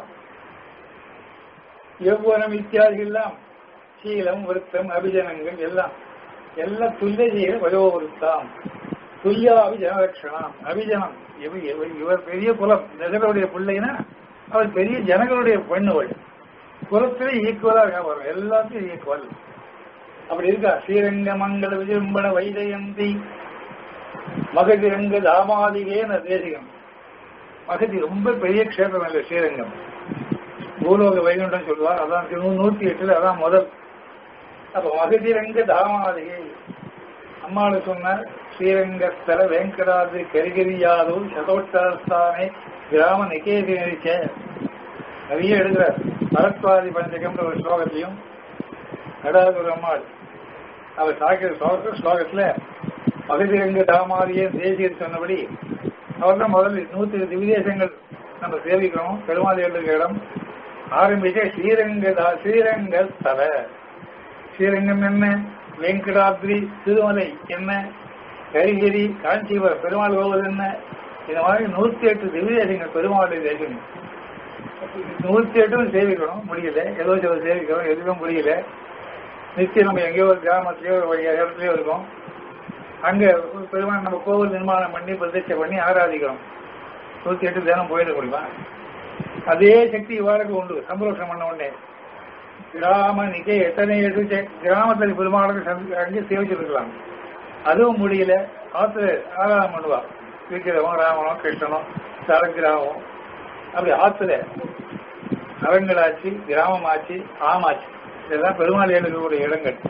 யௌவனம் இத்தியாதி எல்லாம் சீலம் விருத்தம் அபிஜனங்கள் எல்லாம் எல்லாம் துல்லிய செய்கிற வயோவருத்தம் துல்லியாபி ஜனலட்சணம் அபிஜனம் இவ- இவ- இவர் பெரிய குலம் நகருடைய பிள்ளைனா அவர் பெரிய ஜனங்களுடைய பெண்ணுகள் குலத்திலே ஈக்குவலா இருக்கா பாருங்க எல்லாத்தையும் ஈக்குவல் அப்படி இருக்கா ஸ்ரீரங்க மங்கள விஜயம்பன வைஜயந்தி மகதிரங்க தாமாதிகேன தேசிகம் மகதி ரொம்ப பெரிய க்ஷேத்திரம் இல்லை ஸ்ரீரங்கம் பூலோக வைகுண்டம் சொல்லுவார் அதான் நூ- நூத்தி எட்டுல அதான் முதல் அப்ப மகதிரங்க தாமாதிகை அம்மாளு சொன்னார் ஸ்ரீரங்கஸ்தல வெங்கடாதிரி கரிகிரியாதூர் சதோட்டரஸ்தானே கிராம நிகேதி நெறிச்ச நிறைய எழுதுறார் பரத்வாதி பஞ்சகம்ன்ற ஒரு ஸ்லோகத்தையும் நடாதுர அம்மாள் அவர் சாக்கிற ஸ்லோக ஸ்லோகத்துல மகதிரங்க தாமாரியே தேசியர் சொன்னபடி அவர் தான் முதல்ல நூத்தி திவ்யதேசங்கள் நம்ம சேவிக்கிறோம் பெருமாள் எழுதுகிற இடம் ஆரம்பிச்ச ஸ்ரீரங்க தா- ஸ்ரீரங்க ஸ்தல ஸ்ரீரங்கம் என்ன வெங்கடாத்ரி திருமலை என்ன கரிகிரி காஞ்சிபுரம் பெருமாள் கோவில் என்ன இந்த மாதிரி நூத்தி எட்டு திவ்யதேசங்கள் பெருமாளுடைய தேசம் நூத்தி எட்டும் சேவிக்கணும் முடியல ஏதோ சில சேவிக்கிறோம் எதுவும் முடியல நிச்சயம் நம்ம எங்கேயோ ஒரு கிராமத்திலயோ ஒரு இடத்துலயோ இருக்கோம் அங்க ஒரு பெருமாள் நம்ம கோவில் நிர்மாணம் பண்ணி பிரதிஷ்டை பண்ணி ஆராதிக்கிறோம் நூத்தி எட்டு தினம் போயிட முடியுமா அதே சக்தி இவ்வாறுக்கு உண்டு சம்பரோஷம் பண்ண உடனே கிராம நிகை எத்தனை எடுத்து கிராமத்தில் பெருமாளுக்கு சந்தி- அங்கே சேவிச்சிருக்கலாம் அதுவும் முடியல ஆத்துல ஆராதனை பண்ணுவா விக்கிரமம் ராமனும் கிருஷ்ணனும் சரக்கிராமம் அப்படி ஆத்துல நரங்களாச்சு கிராமமாச்சு ஆமாச்சு இதெல்லாம் பெருமாள் எழுதக்கூடிய இடங்கள்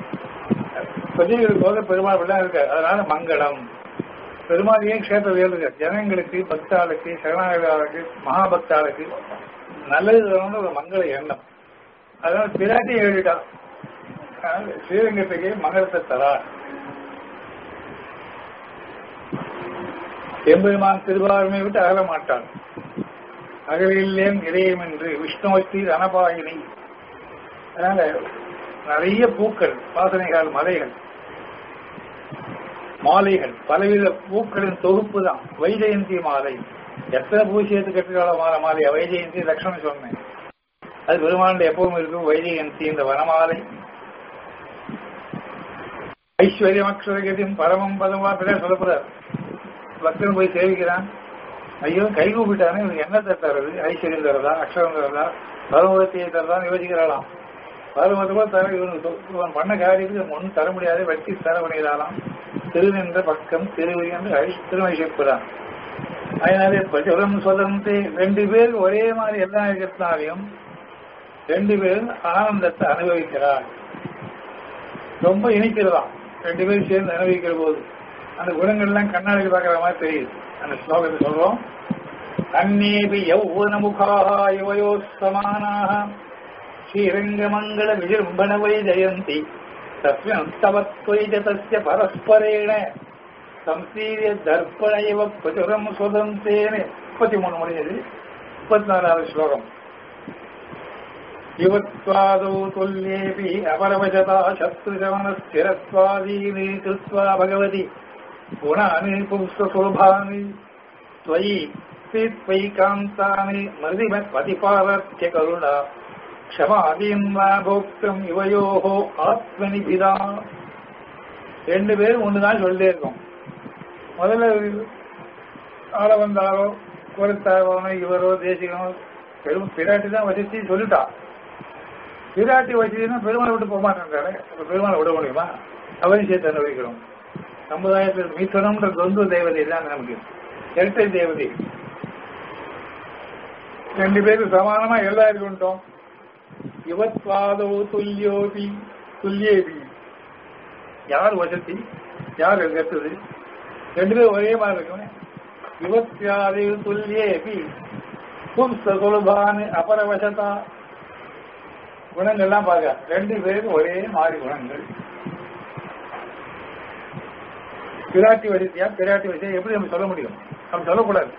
பதிவுகள் போக பெருமாள் எல்லாம் இருக்கு அதனால மங்களம் பெருமாள் ஏன் க்ஷேத்திரம் எழுதுங்க ஜனங்களுக்கு பக்தாளுக்கு சரணாகதாளுக்கு மகாபக்தாளுக்கு நல்லது தரணும்னு ஒரு மங்கள எண்ணம் அதனால பிராட்டி எழுதிட்டா அதனால ஸ்ரீரங்கத்துக்கு மங்களத்தை தரா எம்பெருமான் திருவாரூமை விட்டு அகல மாட்டான் அகலில்லேன் இறையம் என்று விஷ்ணுவத்தி ரணபாயினி அதனால நிறைய பூக்கள் வாசனைகள் மலைகள் மாலைகள் பலவித பூக்களின் தொகுப்பு தான் வைஜெயந்தி மாலை எத்தனை பூ சேர்த்து கட்டுக்கால மாலை மாலையா வைஜெயந்தி லட்சணம் சொன்னேன் அது பெருமாண்டு எப்பவும் இருக்கும் வைஜெயந்தி இந்த வனமாலை ஐஸ்வர்யம் அக்ஷரகதியும் பரமம் பதமா பிள்ளை சொல்லப்படுறார் பக்தன் போய் சேவிக்கிறான் ஐயோ கை கூப்பிட்டானே இவனுக்கு என்னத்தை தருது ஐஸ்வர்யம் தரதா அக்ஷரம் தரதா பரமபத்தியை தரதான்னு யோசிக்கிறாளாம் பரமத்துவ தர இவனுக்கு சொ- இவன் பண்ண காரியத்துக்கு ஒன்றும் தர முடியாது வெட்டி தர பண்ணிடலாம் திருநின்ற பக்கம் திருவி என்று அழி திருமணிஷப்புறான் அதனாலே பிரச்சுரம் சொல்லந்து ரெண்டு பேர் ஒரே மாதிரி எல்லாம் இருக்கிறதுனாலையும் ரெண்டு பேரும் ஆனந்தத்தை அனுபவிக்கிறார் ரொம்ப இனிக்கிறதாம் ரெண்டு பேரும் சேர்ந்து அனுபவிக்கிற போது அந்த குணங்கள்லாம் கண்ணாடியில் பார்க்குற மாதிரி தெரியுது அந்த ஸ்லோகத்தை சொல்றோம் அந்நேபி யௌவன முகாக யுவயோ சமானாக ஸ்ரீரங்கமங்கள விஜృంభణ வை ஜெயந்தி தஸ்மின் தவத்வைஜ தஸ்ய பரஸ்பரேண சம்சீரிய தர்ப்பண இவ பிரச்சுரம் சுதந்தேன்னு முப்பத்தி மூணு முடிஞ்சது முப்பத்தி நாலாவது ஸ்லோகம் யுவத்வாதோ துல்யேபி அபரவசதா சத்ருசவன ஸ்திரத்வாதீனி கிருத்வா பகவதி குணானி பும்சசோபானி त्वयि त्वयि कान्तानि मृदिमत् प्रतिपालत्य करुणा க்ஷமாதீன் போக்தம் இவையோகோ ஆத்மனிபிதா ரெண்டு பேரும் ஒண்ணுதான் சொல்லிட்டே இருக்கோம் முதல்ல ஆள வந்தாரோ குரத்தாரோனோ இவரோ தேசிகனோ பெரும் பிராட்டி தான் வசதி சொல்லிட்டா பிராட்டி வசதினா பெருமாளை விட்டு போக மாட்டேன்றாரு அப்ப பெருமாளை விட முடியுமா அவரையும் சேர்த்து அனுபவிக்கிறோம் சமுதாயத்தில் மீசனம்ன்ற தொந்து தேவதை தான் நமக்கு இரட்டை தேவதை ரெண்டு பேரும் சமானமா எல்லாரும் கொண்டோம் யுவத்வாதோ துல்யோபி துல்லியேபி யார் வசதி யார் கெட்டது ரெண்டு பேரும் ஒரே மாதிரி இருக்குமே யுவத்யாதே துல்லியேபி பும்ச சுலபானு அபரவசதா குணங்கள்லாம் பார்க்க ரெண்டு பேரும் ஒரே மாதிரி குணங்கள் பிராட்டி வசதியா பிராட்டி வசதியா எப்படி நம்ம சொல்ல முடியும் அப்படி சொல்லக்கூடாது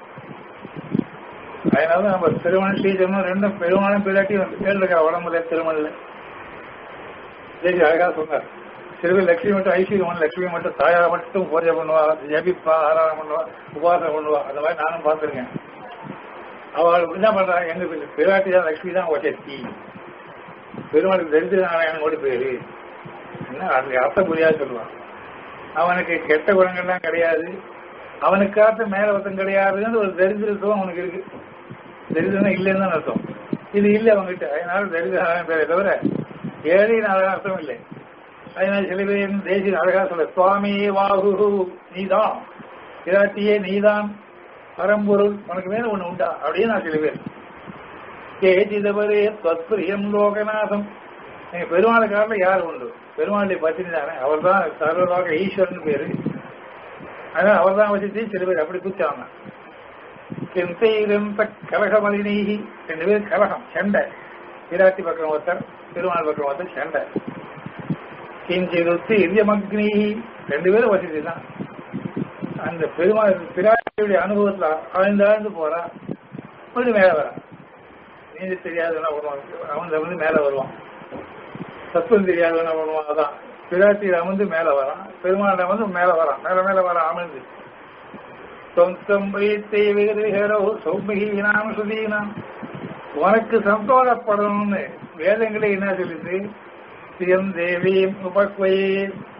அதனால நம்ம திருமணம் ஸ்ரீதர்மம் ரெண்டும் பெருமானும் பிராட்டியும் கேள்விக்கா உடம்புல திருமணில் சரி அழகா சொன்னார் சிறுவில் லட்சுமி மட்டும் ஐஸ்வர்யம் லட்சுமி மட்டும் தாயார மட்டும் பூஜை பண்ணுவா ஜபிப்பா ஆராதனை பண்ணுவா உபாசனை பண்ணுவா அந்த மாதிரி நானும் பார்த்துருக்கேன் அவள் என்ன பண்றா எங்க பிராட்டி தான் லட்சுமி தான் வசதி பெருமாளுக்கு தரித்திர நாராயணன் ஓடி பேரு என்ன அதுக்கு அர்த்தம் புரியாது சொல்லுவான் அவனுக்கு கெட்ட குணங்கள்லாம் கிடையாது அவனுக்காக மேல ஒருத்தம் கிடையாதுன்னு ஒரு தரித்திரத்துவம் அவனுக்கு இருக்கு தரித்திரம் இல்லைன்னு தான் அர்த்தம் இது இல்லை அவங்ககிட்ட அதனால தரித்திர நாராயணன் பேரை தவிர ஏழை நாராயண அர்த்தம் இல்லை அதனால சில பேர் தேசிய அழகா சொல்ல சுவாமி வாகு நீதான் பிராட்டியே நீதான் பரம்பொருள் உனக்கு மேல ஒண்ணு உண்டா அப்படின்னு நான் சில பேர் கேஜிதவரே தத்பிரியம் லோகநாதம் எங்க பெருமாளுக்காரில் யார் உண்டு பெருமாளை பத்தினி தானே அவர் தான் சர்வலோக ஈஸ்வரன் பேரு அதனால அவர் தான் வச்சு சில பேர் அப்படி குச்சாங்க கெந்தையிலிருந்த கலகமலினீகி ரெண்டு பேர் கலகம் சண்டை பிராட்டி பக்கம் ஒருத்தர் பெருமாள் பக்கம் ஒருத்தர் சண்டை கிஞ்சிருத்து இந்தியமக்னி ரெண்டு பேரும் வசதி தான் அந்த பெருமாள் பிராட்டியுடைய அனுபவத்துல ஆழ்ந்து ஆழ்ந்து போறா கொஞ்சம் மேல வரா நீதி தெரியாதவனா வருவான் அவன் வந்து மேல வருவான் தத்துவம் தெரியாதவனா வருவான் அதான் பிராட்டியில வந்து மேல வரான் பெருமாள வந்து மேல வரான் மேல மேல வர அமிழ்ந்து சொந்தம் வைத்தை விகதிகரோ சௌமிகீனாம் சுதீனாம் உனக்கு சந்தோஷப்படணும்னு வேதங்களே என்ன சொல்லுது சியம் தேவியும் உபக்வையே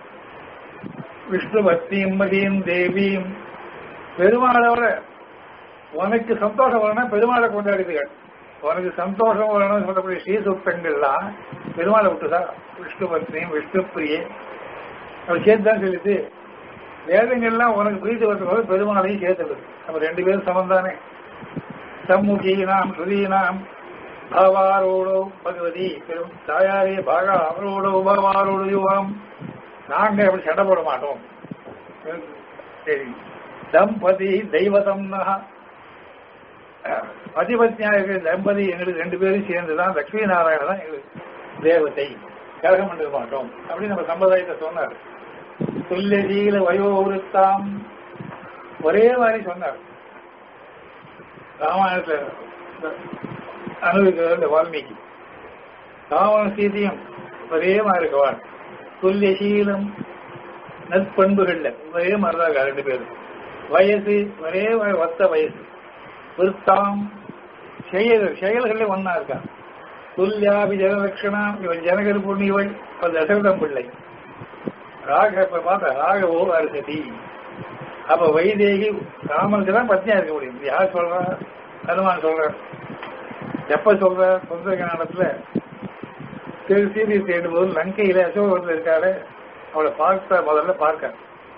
விஷ்ணு பக்தியும் மதியும் தேவியும் பெருமாளோட உனக்கு சந்தோஷம் வரணும் பெருமாளை கொண்டாடுதுகள் உனக்கு சந்தோஷம் வரணும்னு சொல்லக்கூடிய ஸ்ரீசுத்தங்கள்லாம் பெருமாளை விட்டுதா விஷ்ணு பக்தியும் விஷ்ணு பிரியே அவர் சேர்த்து தான் சொல்லுது வேதங்கள்லாம் உனக்கு பிரீதி வரதுக்கு பெருமாளையும் சேர்த்துது நம்ம ரெண்டு பேரும் சமம் தானே சம்முகீனாம் சுதீனாம் பாவாரோடோ பகவதி பெரும் தாயாரே பாகா அவரோடோ பாவாரோடு யுவம் நாங்க அப்படி சண்டை போட மாட்டோம் சரி தம்பதி தெய்வதம் அதிபத்தியா இருக்கிற தம்பதி எங்களுக்கு ரெண்டு பேரும் சேர்ந்துதான் லட்சுமி நாராயண தான் எங்களுக்கு தேவதை கழகம் பண்ண மாட்டோம் அப்படின்னு நம்ம சம்பிரதாயத்தை சொன்னார் துல்லியசீல வயோவிருத்தாம் ஒரே மாதிரி சொன்னார் ராமாயணத்துல அனுபவிக்கிற இந்த வால்மீகி ராவண சீதையும் ஒரே மாதிரி இருக்கவாள் துல்லியசீலம் நற்பண்புகள்ல ஒரே மாதிரிதான் ரெண்டு பேரும் வயசு ஒரே ஒத்த வயசு விருத்தாம் செயல் செயல்களே ஒன்னா இருக்கா துல்யாபி ஜனலட்சணா இவன் ஜனகர் புண்ணியவள் தசரதம் பிள்ளை ராக இப்ப பார்த்தா ராகவோ அரிசதி அப்ப வைதேகி ராமனுக்கு தான் பத்னியா இருக்க முடியும் இது யார் சொல்றா ஹனுமான் சொல்ற எப்ப சொல்ற சுந்தர காலத்துல திரு சீதை தேடும் போது லங்கையில அசோகத்தில் இருக்காரு அவளை பார்த்த முதல்ல பார்க்க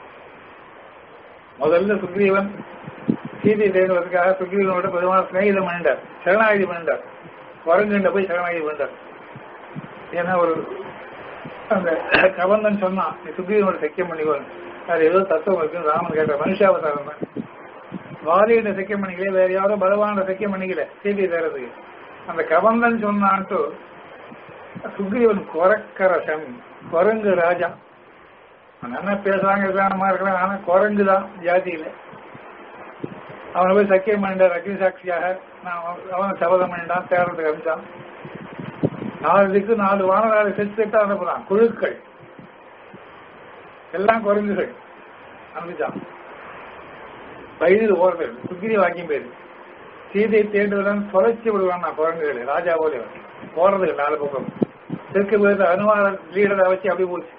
முதல்ல சுக்ரீவன் சீதை தேடுவதற்காக சுக்ரீவனோட பெருமாள் சிநேகிதம் பண்ணிட்டார் சரணாகதி பண்ணிட்டார் குரங்குண்ட போய் சரணாகதி பண்ணிட்டார் ஏன்னா ஒரு அந்த கபந்தன் சொன்னான் நீ சுக்ரீவனோட சக்கியம் பண்ணிக்கோன்னு அது ஏதோ தத்துவம் இருக்குன்னு ராமன் கேட்ட மனுஷாவதாரம் தான் வாலியிட சக்கியம் பண்ணிக்கல வேற யாரும் பகவானோட சக்கியம் பண்ணிக்கல சீதை தேடுறதுக்கு அந்த கபந்தன் சொன்னான்ட்டு சுக்ரீவன் குரக்கரசன் குரங்கு ராஜா என்ன பேசுறாங்க விசாரணமா இருக்கலாம் ஆனா குரங்கு தான் ஜாதியில அவனை போய் சக்கியம் பண்ணிட்டார் அக்னி சாட்சியாக நான் அவன் சபதம் பண்ணிட்டான் தேடுறதுக்கு அனுப்பிச்சான் நாலு திக்கு நாலு வானராறு செட் செட்டா அனுப்புறான் குழுக்கள் எல்லாம் குரங்குகள் அனுப்பிச்சான் வயது ஓடுறது சுக்கிரி வாக்கியம் பேரு சீதை தேடுவதன் தொலைச்சி விடுவான் நான் குரங்குகள் ராஜா போல போறது நாலு பக்கம் தெற்கு போயிருந்த அனுமான லீடரை வச்சு அப்படி போச்சு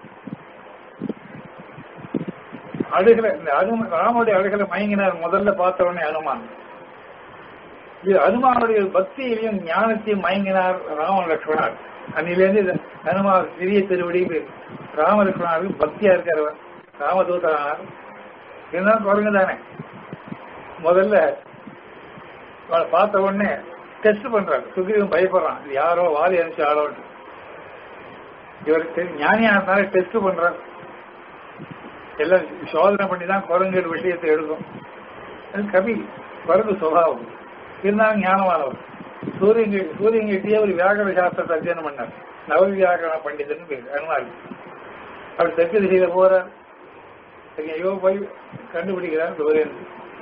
அழுகலை இந்த அனும ராமனுடைய அழுகலை மயங்கினார் முதல்ல பார்த்த உடனே அனுமான் இது அனுமானுடைய பக்தியிலையும் ஞானத்தையும் மயங்கினார் ராம லட்சுமணார் அன்னிலேருந்து இது அனுமார் சிறிய திருவடி ராம லட்சுமணாருக்கு பக்தியா இருக்கிறவர் ராமதூதரானார் இருந்தாலும் குரங்கு தானே முதல்ல அவளை பார்த்த உடனே டெஸ்ட் பண்றாரு சுக்ரீவன் பயப்படுறான் இது யாரோ வாதி அனுப்பிச்சு ஆளோட்டு இவருக்கு ஞானியானால டெஸ்ட் பண்றார் எல்லாம் சோதனை பண்ணி தான் குரங்கு விஷயத்தை எடுக்கும் அது கவி குரங்கு சுபாவம் இருந்தாலும் ஞானமானவர் சூரியன் சூரியன் கிட்டே ஒரு வியாகரண சாஸ்திரத்தை அத்தியனம் பண்ணார் நவ வியாகரண பண்டிதன் பேர் அனுமாரி அவர் தெற்கு திசையில போறார் ஐயோ போய் கண்டுபிடிக்கிறார் சூரியன்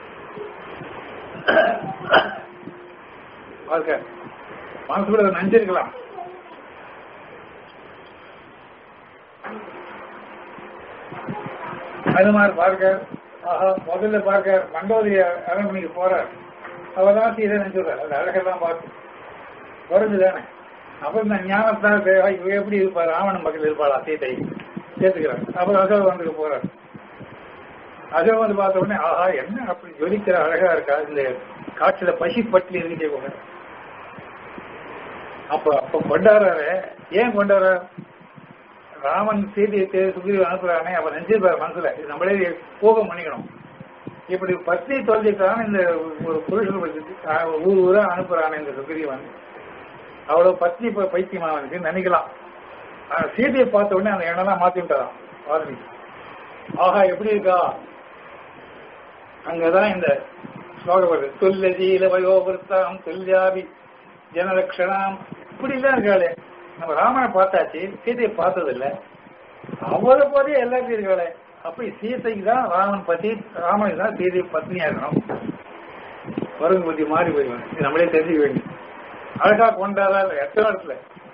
பார்க்க மனசுக்குள்ள நஞ்சிருக்கலாம் அனுமார் பார்க்க ஆஹா முதல்ல பார்க்க மண்டோதரி அரண்மனைக்கு போறார் அவதான் சீதை நினைச்சுறார் அது அழகெல்லாம் பார்த்து குறைஞ்சு தானே அப்புறம் இந்த ஞானத்தான் தேவை இவ எப்படி இருப்பார் ராவணன் பக்கத்தில் இருப்பாளா சீதை சேர்த்துக்கிறார் அப்புறம் அசோக வந்துக்கு போறார் அசோக வந்து பார்த்த உடனே ஆஹா என்ன அப்படி ஜொலிக்கிற அழகா இருக்கா இந்த காட்சியில பசி பட்டி இருந்துட்டே போக அப்ப அப்ப கொண்டாடுறாரு ஏன் கொண்டாடுறாரு ராமன் சீதையை தேடி சுக்ரீவ அனுப்புறானே அப்ப நெஞ்சிருப்பார் மனசுல இது நம்மளே போகம் பண்ணிக்கணும் இப்படி பத்னி தொலைஞ்சிட்டான் இந்த ஒரு புருஷன் ஊர் ஊரா அனுப்புறானே இந்த சுக்ரீவன் அவ்வளவு பத்னி இப்ப பைத்தியமா வந்து நினைக்கலாம் ஆனா சீதையை பார்த்த உடனே அந்த எண்ணெல்லாம் மாத்தி விட்டாராம் வால்மீகி ஆஹா எப்படி இருக்கா அங்கதான் இந்த ஸ்லோகம் வருது துல்லியில வயோபுரத்தாம் துல்லியாபி ஜனலட்சணாம் இப்படி எல்லாம் இருக்காளே நம்ம ராமனை பார்த்தாச்சு சீதையை பார்த்தது இல்ல அவரை போதே எல்லாத்தையும் இருக்காளே அப்படி சீதைக்கு தான் ராமன் பத்தி ராமனுக்கு தான் சீதை பத்னியா இருக்கணும் வருங்க பத்தி மாறி போயிடுவேன் இது நம்மளே தெரிஞ்சுக்க வேண்டும் அழகா கொண்டாடா எத்தனை இடத்துல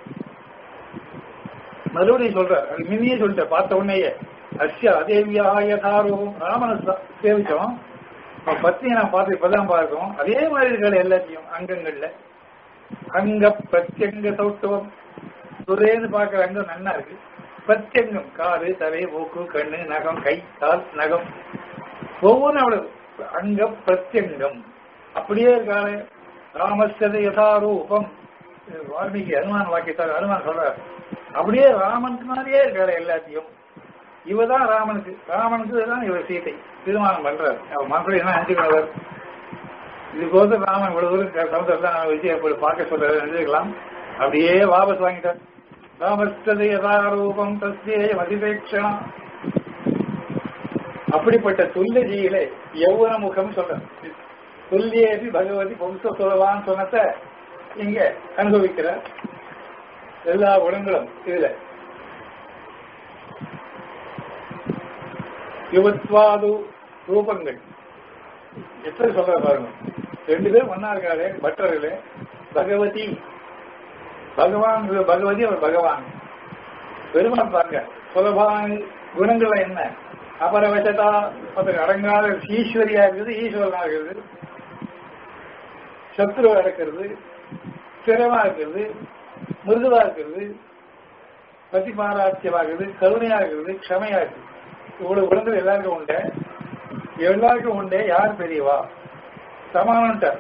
மறுபடியும் சொல்றார் அது முன்னையே சொல்லிட்டேன் பார்த்த உடனேயே அஸ்யா அதேவியா யதாரூபம் ராமனை சேவிச்சோம் பத்தியை நான் பார்த்து இப்பதான் பார்க்கணும் அதே மாதிரி இருக்கிற எல்லாத்தையும் அங்கங்கள்ல அங்க பிரத்யங்க சௌத்துவம் துரேன்னு பார்க்கிற அங்கம் நன்னா இருக்கு பிரத்யங்கம் காது தலை மூக்கு கண்ணு நகம் கை கால் நகம் ஒவ்வொன்றும் அவ்வளவு அங்க பிரத்யங்கம் அப்படியே இருக்காளே ராமஸ்தத யதாரூபம் வால்மீகி அனுமான் வாக்கியத்தார் அனுமான் சொல்றார் அப்படியே ராமனுக்கு மாதிரியே இருக்காளே எல்லாத்தையும் இவதான் ராமனுக்கு ராமனுக்கு தான் இவர் சீதை திருமணம் பண்றாரு அவர் மனசுல என்ன நினைச்சுக்கிறவர் இதுக்கோசம் ராமன் இவ்வளவு தூரம் சமுதிரம் நான் வச்சு அப்படி பார்க்க சொல்றாரு நினைச்சுக்கலாம் அப்படியே வாபஸ் வாங்கிட்டார் ராமஸ்ததை யதாரூபம் தஸ்யே மதிபேட்சணம் அப்படிப்பட்ட துல்லியில யௌவன முகம் சொல்ற துல்லியேபி பகவதி பொம்ச சொல்லவான்னு சொன்னத இங்க அனுபவிக்கிற எல்லா குணங்களும் இதுல யுவத்வாது ரூபங்கள் எப்படி சொல்ற பாருங்க ரெண்டு பேரும் ஒன்னா இருக்காரு பட்டர்களே பகவதி பகவான் பகவதி அவர் பகவான் பெருமாள் பாருங்க சுலபான் குணங்கள் என்ன அபரவசதா அதுக்கு அடங்காத ஈஸ்வரியா இருக்குது ஈஸ்வரனா இருக்கிறது சத்ருவா இருக்கிறது ஸ்திரமா இருக்கிறது மிருதுவா இருக்கிறது பதிபாராட்சியமா இருக்குது கருணையா இருக்கிறது க்ஷமையா இருக்குது இவ்வளவு குணங்கள் எல்லாருக்கும் உண்டு எல்லாருக்கும் உண்டே யார் பெரியவா சமானன்ட்டார்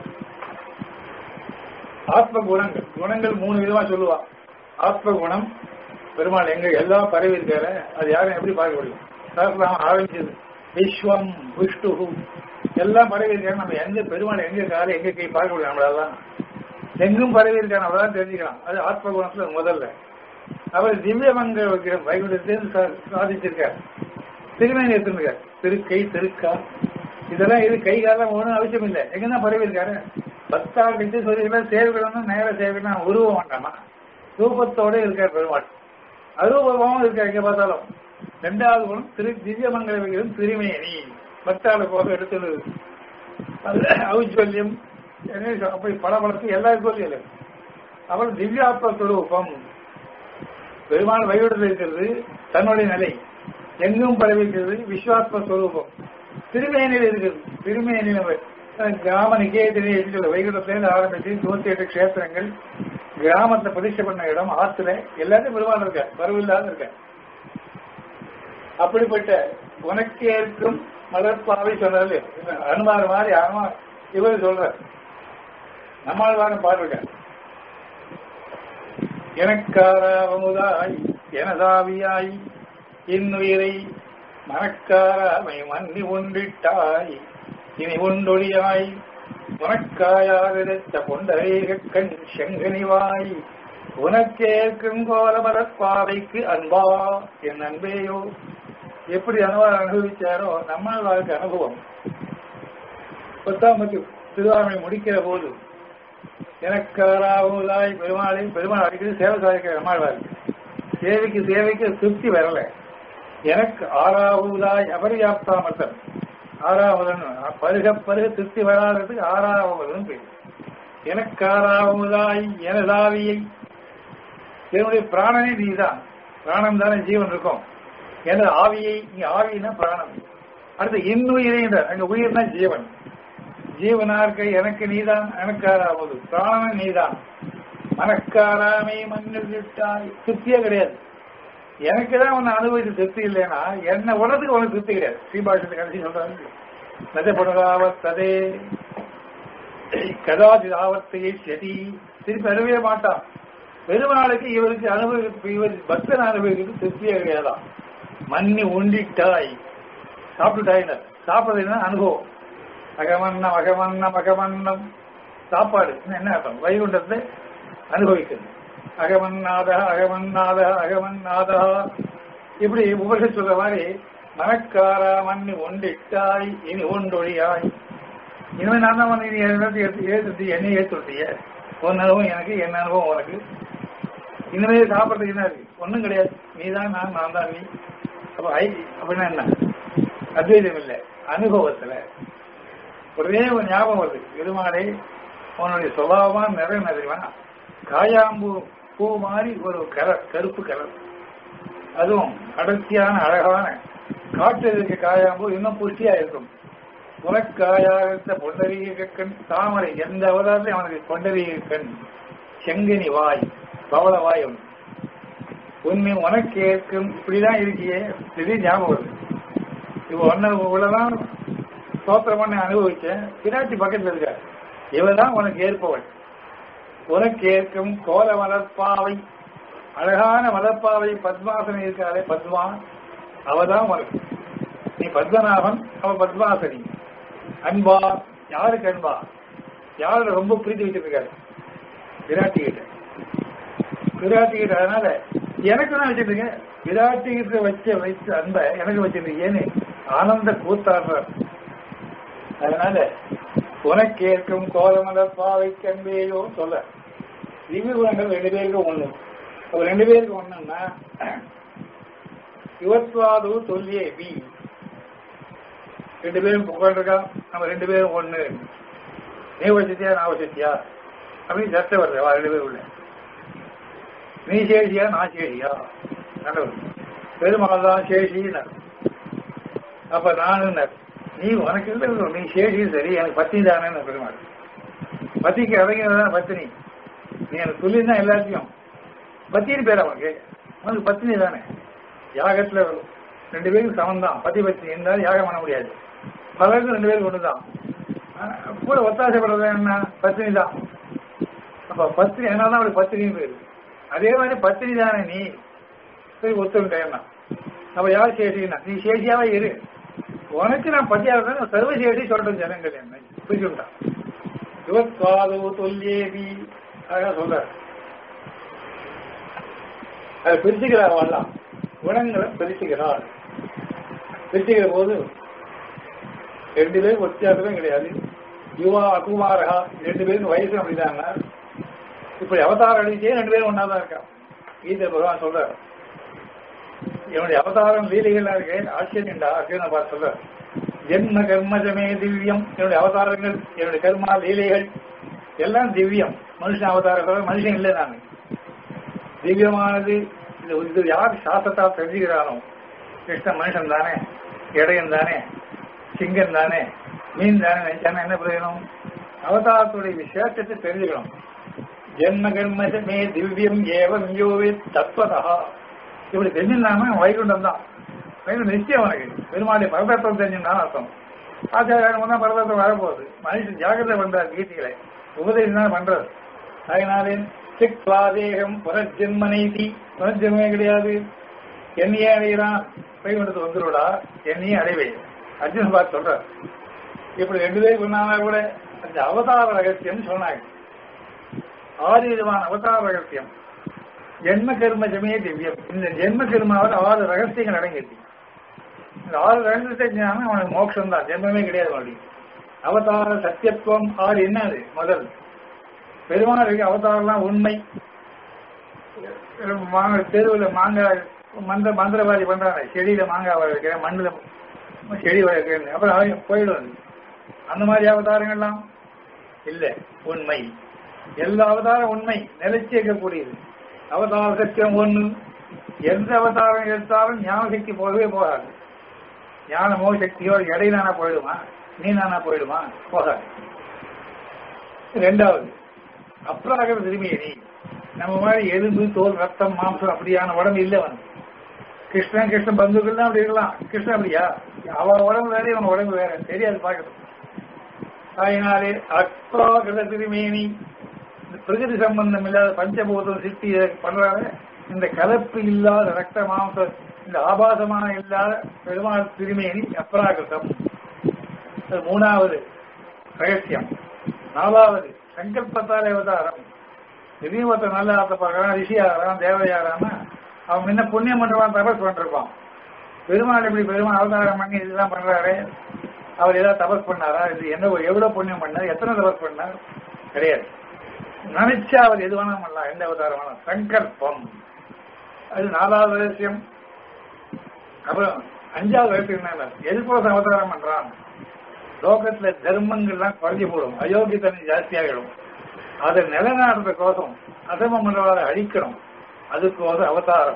ஆத்ம குணங்கள் குணங்கள் மூணு விதமா சொல்லுவா ஆத்ம குணம் பெருமாள் எங்க எல்லாம் பரவி இருக்காரு அது யாரும் எப்படி பார்க்க முடியும் சரஸ்லாம் ஆரம்பிச்சது விஸ்வம் விஷ்ணு எல்லாம் பரவி இருக்காரு நம்ம எங்க பெருமாள் எங்க கால எங்க கை பார்க்க முடியும் நம்மளெல்லாம் எங்கும் பரவி இருக்காரு நம்மளால தெரிஞ்சுக்கலாம் அது ஆத்ம குணத்துல முதல்ல அவர் திவ்யமங்க விக்கிரம் வைகுண்டத்தை சாதிச்சிருக்கார் திருமணி எடுத்துருக்கார் திருக்கை திருக்கா இதெல்லாம் இது கை காலம் ஒன்றும் அவசியம் இல்லை எங்கதான் பரவி இருக்காரு பத்தாள் கிட்ட சொல்லிக்கலாம் சேவைகளும் நேர சேவைகளும் உருவம் வேண்டாமா ரூபத்தோட இருக்கார் பெருமாள் அரூபமாவும் இருக்கார் எங்க பார்த்தாலும் ரெண்டாவது குணம் திரு திவ்யமங்கல விகிதம் திருமேனி பக்தாளை போக எடுத்து ஔஜ்வல்யம் அப்படி பளபளத்து எல்லாருக்கும் இல்லை அப்புறம் திவ்யாத்ம சுரூபம் பெருமாள் வைகுடத்தில் இருக்கிறது தன்னுடைய நிலை எங்கும் பரவிக்கிறது விஸ்வாத்ம ஸ்வரூபம் திருமேனியில் இருக்கிறது திருமேனியில் கிராம நிகேதனை இருக்கிற வைகுண்டத்திலேருந்து ஆரம்பிச்சு நூத்தி எட்டு கஷேத்திரங்கள் கிராமத்தை பிரதிஷ்டை பண்ண இடம் ஆத்துல எல்லாத்தையும் பெருமாள் இருக்க பரவில்லாத இருக்க அப்படிப்பட்ட உனக்கு ஏற்கும் மலர்பாவை சொன்னது அனுமார் மாதிரி அனுமா இவர் சொல்ற நம்மால் வாரம் பாருங்க எனக்காராவமுதாய் எனதாவியாய் இன்னுயிரை மனக்காராமை மன்னி ஒன்றிட்டாய் இனி ஒன்றொழியாய் உனக்காயாவிருத்த பொண்டரேக கண் செங்கனிவாய் உனக்கேற்கும் கோலமலர் பாதைக்கு அன்பா என் அன்பேயோ எப்படி அனுபவம் அனுபவிச்சாரோ நம்மால் வாழ்க்கை அனுபவம் பத்தாம் பத்து திருவாரூரை முடிக்கிற போது எனக்காராவதாய் பெருமாளை பெருமாள் அடிக்கடி சேவை சாதிக்கிற நம்மாழ்வார் சேவைக்கு சேவைக்கு திருப்தி வரல எனக்கு ஆறாவதாய் அபரியாப்தாமர்த்தன் ஆறாவதன் பருக பருக திருப்தி வராததுக்கு ஆறாவதுன்னு பேர் எனக்கு ஆறாவதாய் எனதாவியை என்னுடைய பிராணனே நீதான் பிராணம் தானே ஜீவன் இருக்கும் எனது ஆவியை இங்க ஆவினா பிராணம் அடுத்து இன்னுயிரை அங்க உயிர்னா ஜீவன் ஜீவனா இருக்க எனக்கு நீதான் எனக்காராவது பிராணன் நீதான் மனக்காராமை மண்ணில் விட்டாய் திருப்தியே கிடையாது எனக்கு தான் உன்னை அனுபவிச்சு திருப்தி இல்லைன்னா என்ன உலகத்துக்கு உனக்கு திருப்தி கிடையாது ஸ்ரீபாஷத்தை கடைசி சொல்றாங்க நதப்படுதாவத்ததே கதாதி ஆவத்தையை செடி திருப்பி அனுபவே மாட்டான் பெருமாளுக்கு இவருக்கு அனுபவிக்க இவர் பக்தன் அனுபவிக்கிறது திருப்தியே கிடையாதான் மண்ணி உண்டிட்டாய் சாப்பிட்டுட்டாயினர் சாப்பிடுறதுன்னா அனுபவம் அகமன்னம் அகமன்னம் அகமன்னம் சாப்பாடு என்ன அர்த்தம் வைகுண்டத்தை அனுபவிக்கிறது அகமன்னாத அகமன்னாத அகமன்னாதா இப்படி உபரிஷத் சொல்ற மாதிரி மனக்காரா மண்ணி ஒண்டிட்டாய் இனி ஒன்றொழியாய் இனிமே நான் தான் வந்து நீ ஏற்று என்னை ஏற்றுட்டிய உன் அனுபவம் எனக்கு என் அனுபவம் உனக்கு இனிமே சாப்பிட்றதுக்கு என்ன இருக்கு ஒன்றும் கிடையாது நீ தான் நான் நான் தான் நீ அப்ப ஐ அப்படின்னா என்ன அத்வைதம் இல்லை அனுபவத்துல ஒரே ஒரு ஞாபகம் வருது பெருமாளே உன்னுடைய சுபாவமா நிறைய தெரியுமா காயாம்பூ பூ மாதிரி ஒரு கலர் கருப்பு கலர் அதுவும் அடர்த்தியான அழகான காட்டில் இருக்க காயாம்பூ இன்னும் புஷ்டியா இருக்கும் உனக்காயாகத்த பொண்டரீக கண் தாமரை எந்த அவதாரத்தையும் அவனுக்கு பொண்டரீக கண் செங்கனி வாய் பவள வாய் ஒன்று உண்மை உனக்கு ஏற்கும் இப்படிதான் இருக்கியே திடீர் ஞாபகம் வருது இப்போ ஒன்னு இவ்வளவுதான் சோத்திரம் பண்ண அனுபவிச்சேன் பிராட்டி பக்கத்துல இருக்க இவதான் உனக்கு ஏற்பவள் உனக்கு ஏற்கும் கோல மலர்பாவை அழகான மலர்பாவை பத்மாசனி இருக்காளே பத்மா அவதான் உனக்கு நீ பத்மநாபன் அவ பத்மாசனி அன்பா யாருக்கு அன்பா யாரு ரொம்ப பிரீத்தி வச்சிருக்காரு விராட்டி கிட்ட விராட்டி கிட்ட அதனால எனக்கு தான் வச்சிருக்கீங்க விராட்டி கிட்ட வச்ச வச்ச அன்பை எனக்கு வச்சிருக்கீங்கன்னு ஆனந்த கூத்தாடுறார் அதனால உனக்கு ஏற்கும் கோலமலர் பாவை கண்பேயோ சொல்ல திவ்ய குணங்கள் ரெண்டு பேருக்கு ஒண்ணு அப்ப ரெண்டு பேருக்கு ஒண்ணுன்னா யுவத்வாது சொல்லியே பி ரெண்டு பேரும் புகழ்றா நம்ம ரெண்டு பேரும் ஒண்ணு நீ வசத்தியா நான் வசத்தியா அப்படின்னு சர்ச்சை வருது அவ ரெண்டு பேரும் உள்ள நீ சேஷியா நான் சேஷியா நல்லவர் பெருமாள் தான் சேஷின்னார் அப்ப நானுன்னார் நீ உனக்கு இல்லை நீ சேஷியும் சரி எனக்கு பத்தி தானே பெருமாள் பத்திக்கு அடங்கினதான் பத்தினி நீ எனக்கு சொல்லியிருந்தா எல்லாத்தையும் பத்தினி பேர் அவனுக்கு உனக்கு பத்தினி தானே யாகத்துல ரெண்டு பேரும் சமம் தான் பத்தி பத்தி இருந்தாலும் யாகம் பண்ண முடியாது பலருக்கும் ரெண்டு பேரும் ஒண்ணுதான் கூட ஒத்தாசைப்படுறது என்ன பத்தினி தான் அப்ப பத்தினி என்னால்தான் அவளுக்கு பத்தினி பேரு அதே மாதிரி பத்தினி தானே நீ சரி ஒத்துட்டேன்னா அப்ப யார் சேஷின்னா நீ சேஷியாவே இரு உனக்கு நான் பத்தியா இருக்கேன் சர்வசேஷி சொல்றேன் ஜனங்கள் என்ன புரிஞ்சுட்டான் யுவத்வாதோ தொல்லியேவி அழகா சொல்ற அதை பிரிச்சுக்கிறார் வரலாம் குணங்களை பிரிச்சுக்கிறார் பிரிச்சுக்கிற போது ரெண்டு பேரும் வித்தியாசமே கிடையாது யுவா அகுமாரகா ரெண்டு பேரும் வயசு அப்படிதாங்க இப்படி அவதாரம் அடிச்சே ரெண்டு பேரும் ஒன்னா தான் இருக்கா கீதை பகவான் சொல்ற என்னுடைய அவதாரம் லீலைகளா இருக்கு ஆச்சரியண்டா அப்படின்னு பார்த்து சொல்ற ஜென்ம கர்மஜமே திவ்யம் என்னுடைய அவதாரங்கள் என்னுடைய கர்மா லீலைகள் எல்லாம் திவ்யம் மனுஷன் அவதாரம் மனுஷன் இல்லை நான் திவ்யமானது இது இது யார் சாஸ்திரத்தால் தெரிஞ்சுக்கிறானோ கிருஷ்ணன் மனுஷன் தானே இடையன் தானே சிங்கம் தானே மீன் தானே நினைச்சானே என்ன பிரயோஜனம் அவதாரத்துடைய விசேஷத்தை தெரிஞ்சுக்கணும் ஜென்ம கர்மமே திவ்யம் ஏவம் யோவே தத்வதா இப்படி தெரிஞ்சிருந்தாம வைகுண்டம் தான் வைகுண்டம் நிச்சயம் அவனுக்கு பெருமாளுடைய பரதத்துவம் தெரிஞ்சுதான் அர்த்தம் ஆச்சாரியம் தான் பரதத்துவம் வரப்போகுது மனுஷன் ஜாகிரதை பண்றார் கீதைகளை உபதேசம் தான் பண்றது அதனாலே சிக்வாதேகம் புனர்ஜென்ம நைதி புனர்ஜென்மே கிடையாது என்னையே அடைகிறான் வைகுண்டத்து வந்துருடா என்னையே அடைவேன் அர்ஜுன் பார்த்து சொல்றார் இப்படி ரெண்டு பேர் சொன்னாங்க கூட அந்த அவதார ரகசியம் சொன்னாங்க ஆறு விதமான அவதார ரகசியம் ஜென்ம கர்ம ஜமே திவ்யம் இந்த ஜென்ம கர்மாவில் ஆறு ரகசியங்கள் அடங்கிடுச்சு இந்த ஆறு ரகசியத்தை ஞானம் அவனுக்கு மோட்சம் தான் ஜென்மமே கிடையாது மறுபடியும் அவதார சத்தியத்துவம் ஆறு என்னது முதல் பெருமாளுக்கு அவதாரம்லாம் உண்மை மாங்காய் தெருவில் மாங்காய் மந்திர மந்திரவாதி பண்றாங்க செடியில மாங்காய் வர வைக்கிறேன் மண்ணுல செடி வர வைக்கிறேன் அப்புறம் அவன் போயிடும் அது. அந்த மாதிரி அவதாரங்கள்லாம் இல்ல உண்மை எல்லா அவதாரம் உண்மை நிலைச்சு இருக்கக்கூடியது அவதார சத்தியம் ஒண்ணு எந்த அவதாரம் எடுத்தாலும் ஞான சக்தி போகவே போகாது ஞானமோ சக்தியோ இடையிலானா போயிடுமா நீ நானா போயிடுமா போகாது ரெண்டாவது அப்ராகர திரும்பியணி நம்ம மாதிரி எலும்பு தோல் ரத்தம் மாம்சம் அப்படியான உடம்பு இல்லை வந்து கிருஷ்ணன் கிருஷ்ணன் பந்துக்கள் தான் அப்படி இருக்கலாம் கிருஷ்ணன் அப்படியா அவ உடம்பு வேற இவன் உடம்பு வேற தெரியாது பார்க்கணும் அதனாலே அப்ராகர திருமேனி இந்த பிரகிருதி சம்பந்தம் இல்லாத பஞ்சபூதம் சித்தி பண்றாங்க இந்த கலப்பு இல்லாத ரத்த மாம்சம் இந்த ஆபாசமான இல்லாத பெருமாள் திருமேனி அப்ராகிருதம் அது மூணாவது ரகசியம் நாலாவது சங்கல்பத்தால் அவதாரம் திடீர்னு ஒருத்தர் நல்ல ஆத்த பார்க்கறான் ரிஷி ஆகிறான் தேவையாராம அவன் முன்ன புண்ணியம் பண்றவான் தபஸ் பண்ணிருப்பான் பெருமாள் இப்படி பெருமாள் அவதாரம் பண்ணி இதெல்லாம் பண்றாரு அவர் ஏதாவது தபஸ் பண்ணாரா இது என்ன எவ்வளவு புண்ணியம் பண்ணார் எத்தனை தபஸ் பண்ணார் கிடையாது நினைச்சா அவர் எது வேணாலும் பண்ணலாம் எந்த அவதாரம் வேணாம் சங்கல்பம் அது நாலாவது ரகசியம் அப்புறம் அஞ்சாவது ரகசியம் என்ன எதுக்கோசம் அவதாரம் பண்றான் லோகத்துல தர்மங்கள்லாம் குறைஞ்சு போடும் அயோக்கியத்தன்மை ஜாஸ்தியாகிடும் அதை நிலைநாட்டுறதுக்கோசம் அசம மண்டலாத அழிக்கணும் அதுக்கோசம் அவதாரம்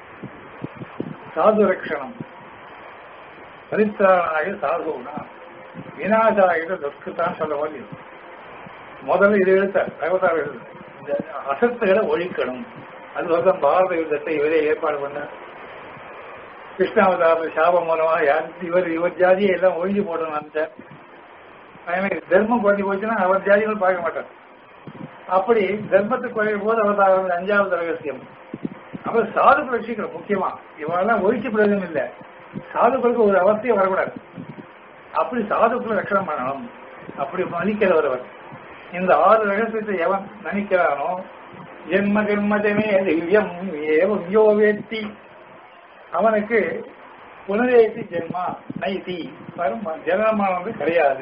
சாது ரட்சணம் பரித்திராணாக சாதுனா வினாசாகிட்ட துஷ்குத்தான் சொல்ல வேண்டியது முதல்ல இது எழுத்த அவதாரம் எழுது இந்த அசத்துகளை ஒழிக்கணும் அது வருஷம் பாரத யுத்தத்தை இவரே ஏற்பாடு பண்ணார் கிருஷ்ணாவதார சாபம் மூலமா யார் இவர் இவர் ஜாதியை எல்லாம் ஒழிஞ்சு போடணும் நினைச்சார் அதனால தர்மம் குறைஞ்சு போச்சுன்னா அவர் ஜாதிகள் பார்க்க மாட்டார் அப்படி தர்மத்துக்கு குறையும் போது அவதாரம் அஞ்சாவது ரகசியம் அப்புறம் சாதுக்கள் ரட்சிக்கணும் முக்கியமா இவெல்லாம் ஒழிச்சு பிரயோஜனம் இல்லை சாதுக்களுக்கு ஒரு அவசியம் வரக்கூடாது அப்படி சாதுக்களை ரட்சணம் பண்ணணும் அப்படி மதிக்கிறவர் அவர் இந்த ஆறு ரகசியத்தை எவன் நினைக்கிறானோ ஜென்ம ஜென்மஜமே திவ்யம் ஏவம் யோ வேத்தி அவனுக்கு புனரேசி ஜென்மா நைதி வரும் ஜனனமானது கிடையாது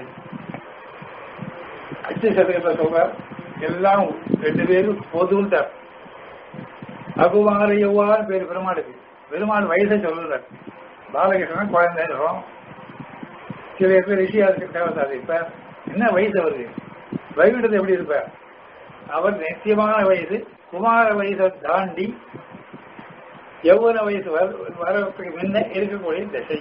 அச்சு சதகத்தை சொல்றார் எல்லாம் ரெண்டு பேரும் பொதுட்டார் அகுமார யௌவான்னு பேர் பெருமாளுக்கு பெருமாள் வயசை சொல்லுறார் பாலகிருஷ்ணன் குழந்தைன்னு சொல்றோம் சில பேர் ரிஷியா இருக்கு தேவதாது இப்ப என்ன வயசு அவருக்கு வைகுண்டத்தை எப்படி இருப்பார் அவர் நிச்சயமான வயசு குமார வயசை தாண்டி எவ்வளவு வயசு வரத்துக்கு முன்ன இருக்கக்கூடிய திசை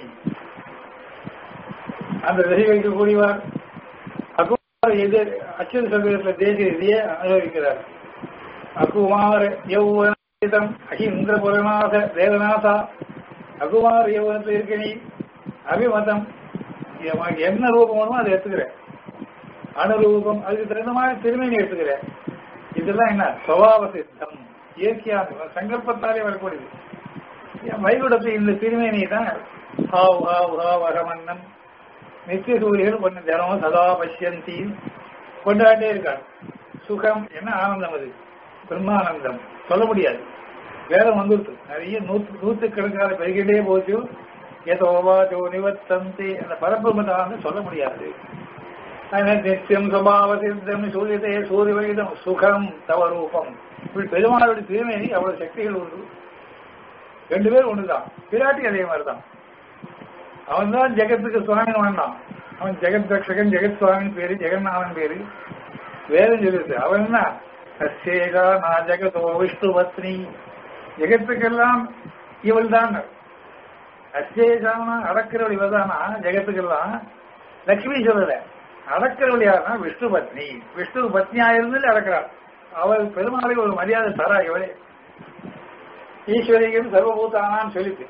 அந்த திசை வைக்கக்கூடியவர் அகுமார எதிர் அச்சுத சதவீதத்தில் தேசிய ரீதியை அனுபவிக்கிறார் அகுமார யௌவனம் அகிந்திர புரநாத தேவநாதா அகுமார யௌவனத்தில் இருக்க நீ அபிமதம் உனக்கு என்ன ரூபம் வேணுமோ அதை எடுத்துக்கிறேன் அணுரூபம் அதுக்கு தகுந்த மாதிரி திருமணி எடுத்துக்கிறேன் இதெல்லாம் என்ன சுவாவ சித்தம் இயற்கையான சங்கல்பத்தாலே வரக்கூடியது வைகுடத்தை இந்த திருமேனி தான் ஹாவ் ஹாவ் ஹாவ் அகமன்னம் நித்திய சூரியர்கள் கொஞ்ச தினமும் சதா பசியந்தி கொண்டாண்டே இருக்காங்க சுகம் என்ன ஆனந்தம் அது பிரம்மானந்தம் சொல்ல முடியாது வேதம் வந்துருச்சு நிறைய நூத்து நூத்து கணக்கான பெருகிட்டே போச்சு ஏதோவாச்சோ நிவத்தந்தி அந்த பரப்பிரமதான்னு சொல்ல முடியாது அதனால நித்தியம் சுபாவ சித்தம் சூரியதே சூரிய வைதம் சுகம் தவரூபம் இப்படி பெருமாளுடைய திருமேனி அவ்வளவு சக்திகள் உண்டு ரெண்டு பேரும் ஒண்ணுதான் பிராட்டி அதே மாதிரிதான் அவன் தான் ஜெகத்துக்கு சுவாமி வேண்டாம் அவன் ஜெகத் ரக்ஷகன் ஜெகத் சுவாமி பேரு ஜெகநாதன் பேரு வேதம் சொல்லுது அவன் என்ன சசேகா நான் ஜெகதோ விஷ்ணு பத்னி ஜெகத்துக்கெல்லாம் இவள் தான் அசேகான அடக்கிறவள் இவள் தானா ஜெகத்துக்கெல்லாம் லட்சுமி சொல்லல அடக்கிறவள் யாருன்னா விஷ்ணு பத்னி விஷ்ணு பத்னியா இருந்து அடக்கிறாள் அவள் பெருமாளுக்கு ஒரு மரியாதை தரா இவளே ஈஸ்வரிக்கு சர்வபூதானான்னு சொல்லிட்டு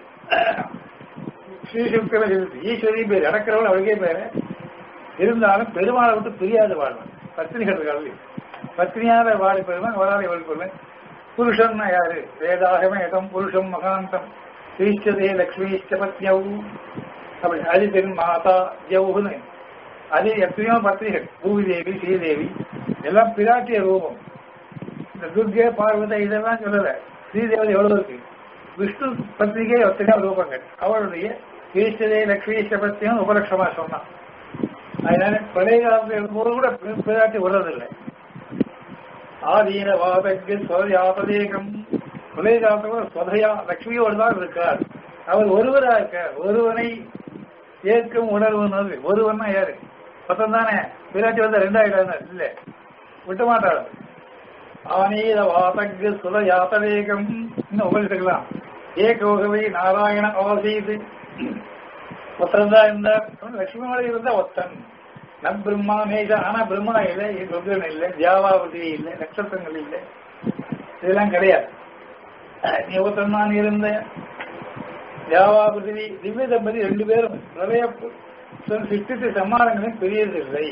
ஸ்ரீசுக்தில சொல்லிட்டு ஈஸ்வரி பேர் அடக்கிறவள் அவளுக்கே பேரு இருந்தாலும் பெருமாளை விட்டு பிரியாது வாழ்வான் பத்தினிகள் கல்வி பத்னியார வாழை பெருமான் வராது இவள் பெருமை புருஷன்னா யாரு வேதாகமே எதம் புருஷம் மகாந்தம் ஸ்ரீஷ்டதே லக்ஷ்மிஷ்ட பத்னியவு அப்படி அதிபெண் மாதா ஜவுன்னு அது எத்தனையோ பத்திரிகள் பூவிதேவி ஸ்ரீதேவி எல்லாம் பிராட்டிய ரூபம் இந்த துர்கே பார்வதி இதெல்லாம் சொல்லல ஸ்ரீதேவதை எவ்வளவு இருக்கு விஷ்ணு பத்திரிகை எத்தனையோ ரூபங்கள் அவளுடைய ஸ்ரீஷ்டதே லக்ஷ்மிஷ்ட பத்தியம் உபலட்சமா சொன்னான் அதனால பழைய காலத்துல இருக்கும்போது கூட பிராட்டி விடுறதில்லை ஆதீனவாதக்கு ஸ்வதயாபதேகம் குலேஜாத்தவர் ஸ்வதயா லட்சுமியோடு தான் இருக்கார் அவர் ஒருவரா இருக்கார் ஒருவனை ஏற்கும் உணர்வு ஒருவன்னா யாரு பத்தம் தானே பிராட்டி வந்து ரெண்டாயிரம் இல்ல விட்ட மாட்டாள் ஆனீத வாதக்கு சுத யாத்தவேகம் இன்னும் உபரிட்டுக்கலாம் ஏகோகவை நாராயண ஆசீது ஒருத்தன் தான் இருந்தார் லட்சுமியோட இருந்தா ஒத்தன் நம் பிரம்மா மேஜ ஆனா பிரம்மா இல்லை ருத்ரன் இல்லை தியாவாபதி இல்லை நட்சத்திரங்கள் இல்லை இதெல்லாம் கிடையாது நீ ஒருத்தன் தான் இருந்த தியாவாபதி திவ்ய தம்பதி ரெண்டு பேரும் பிரளய சித்தித்து சம்மானங்களும் பெரியதில்லை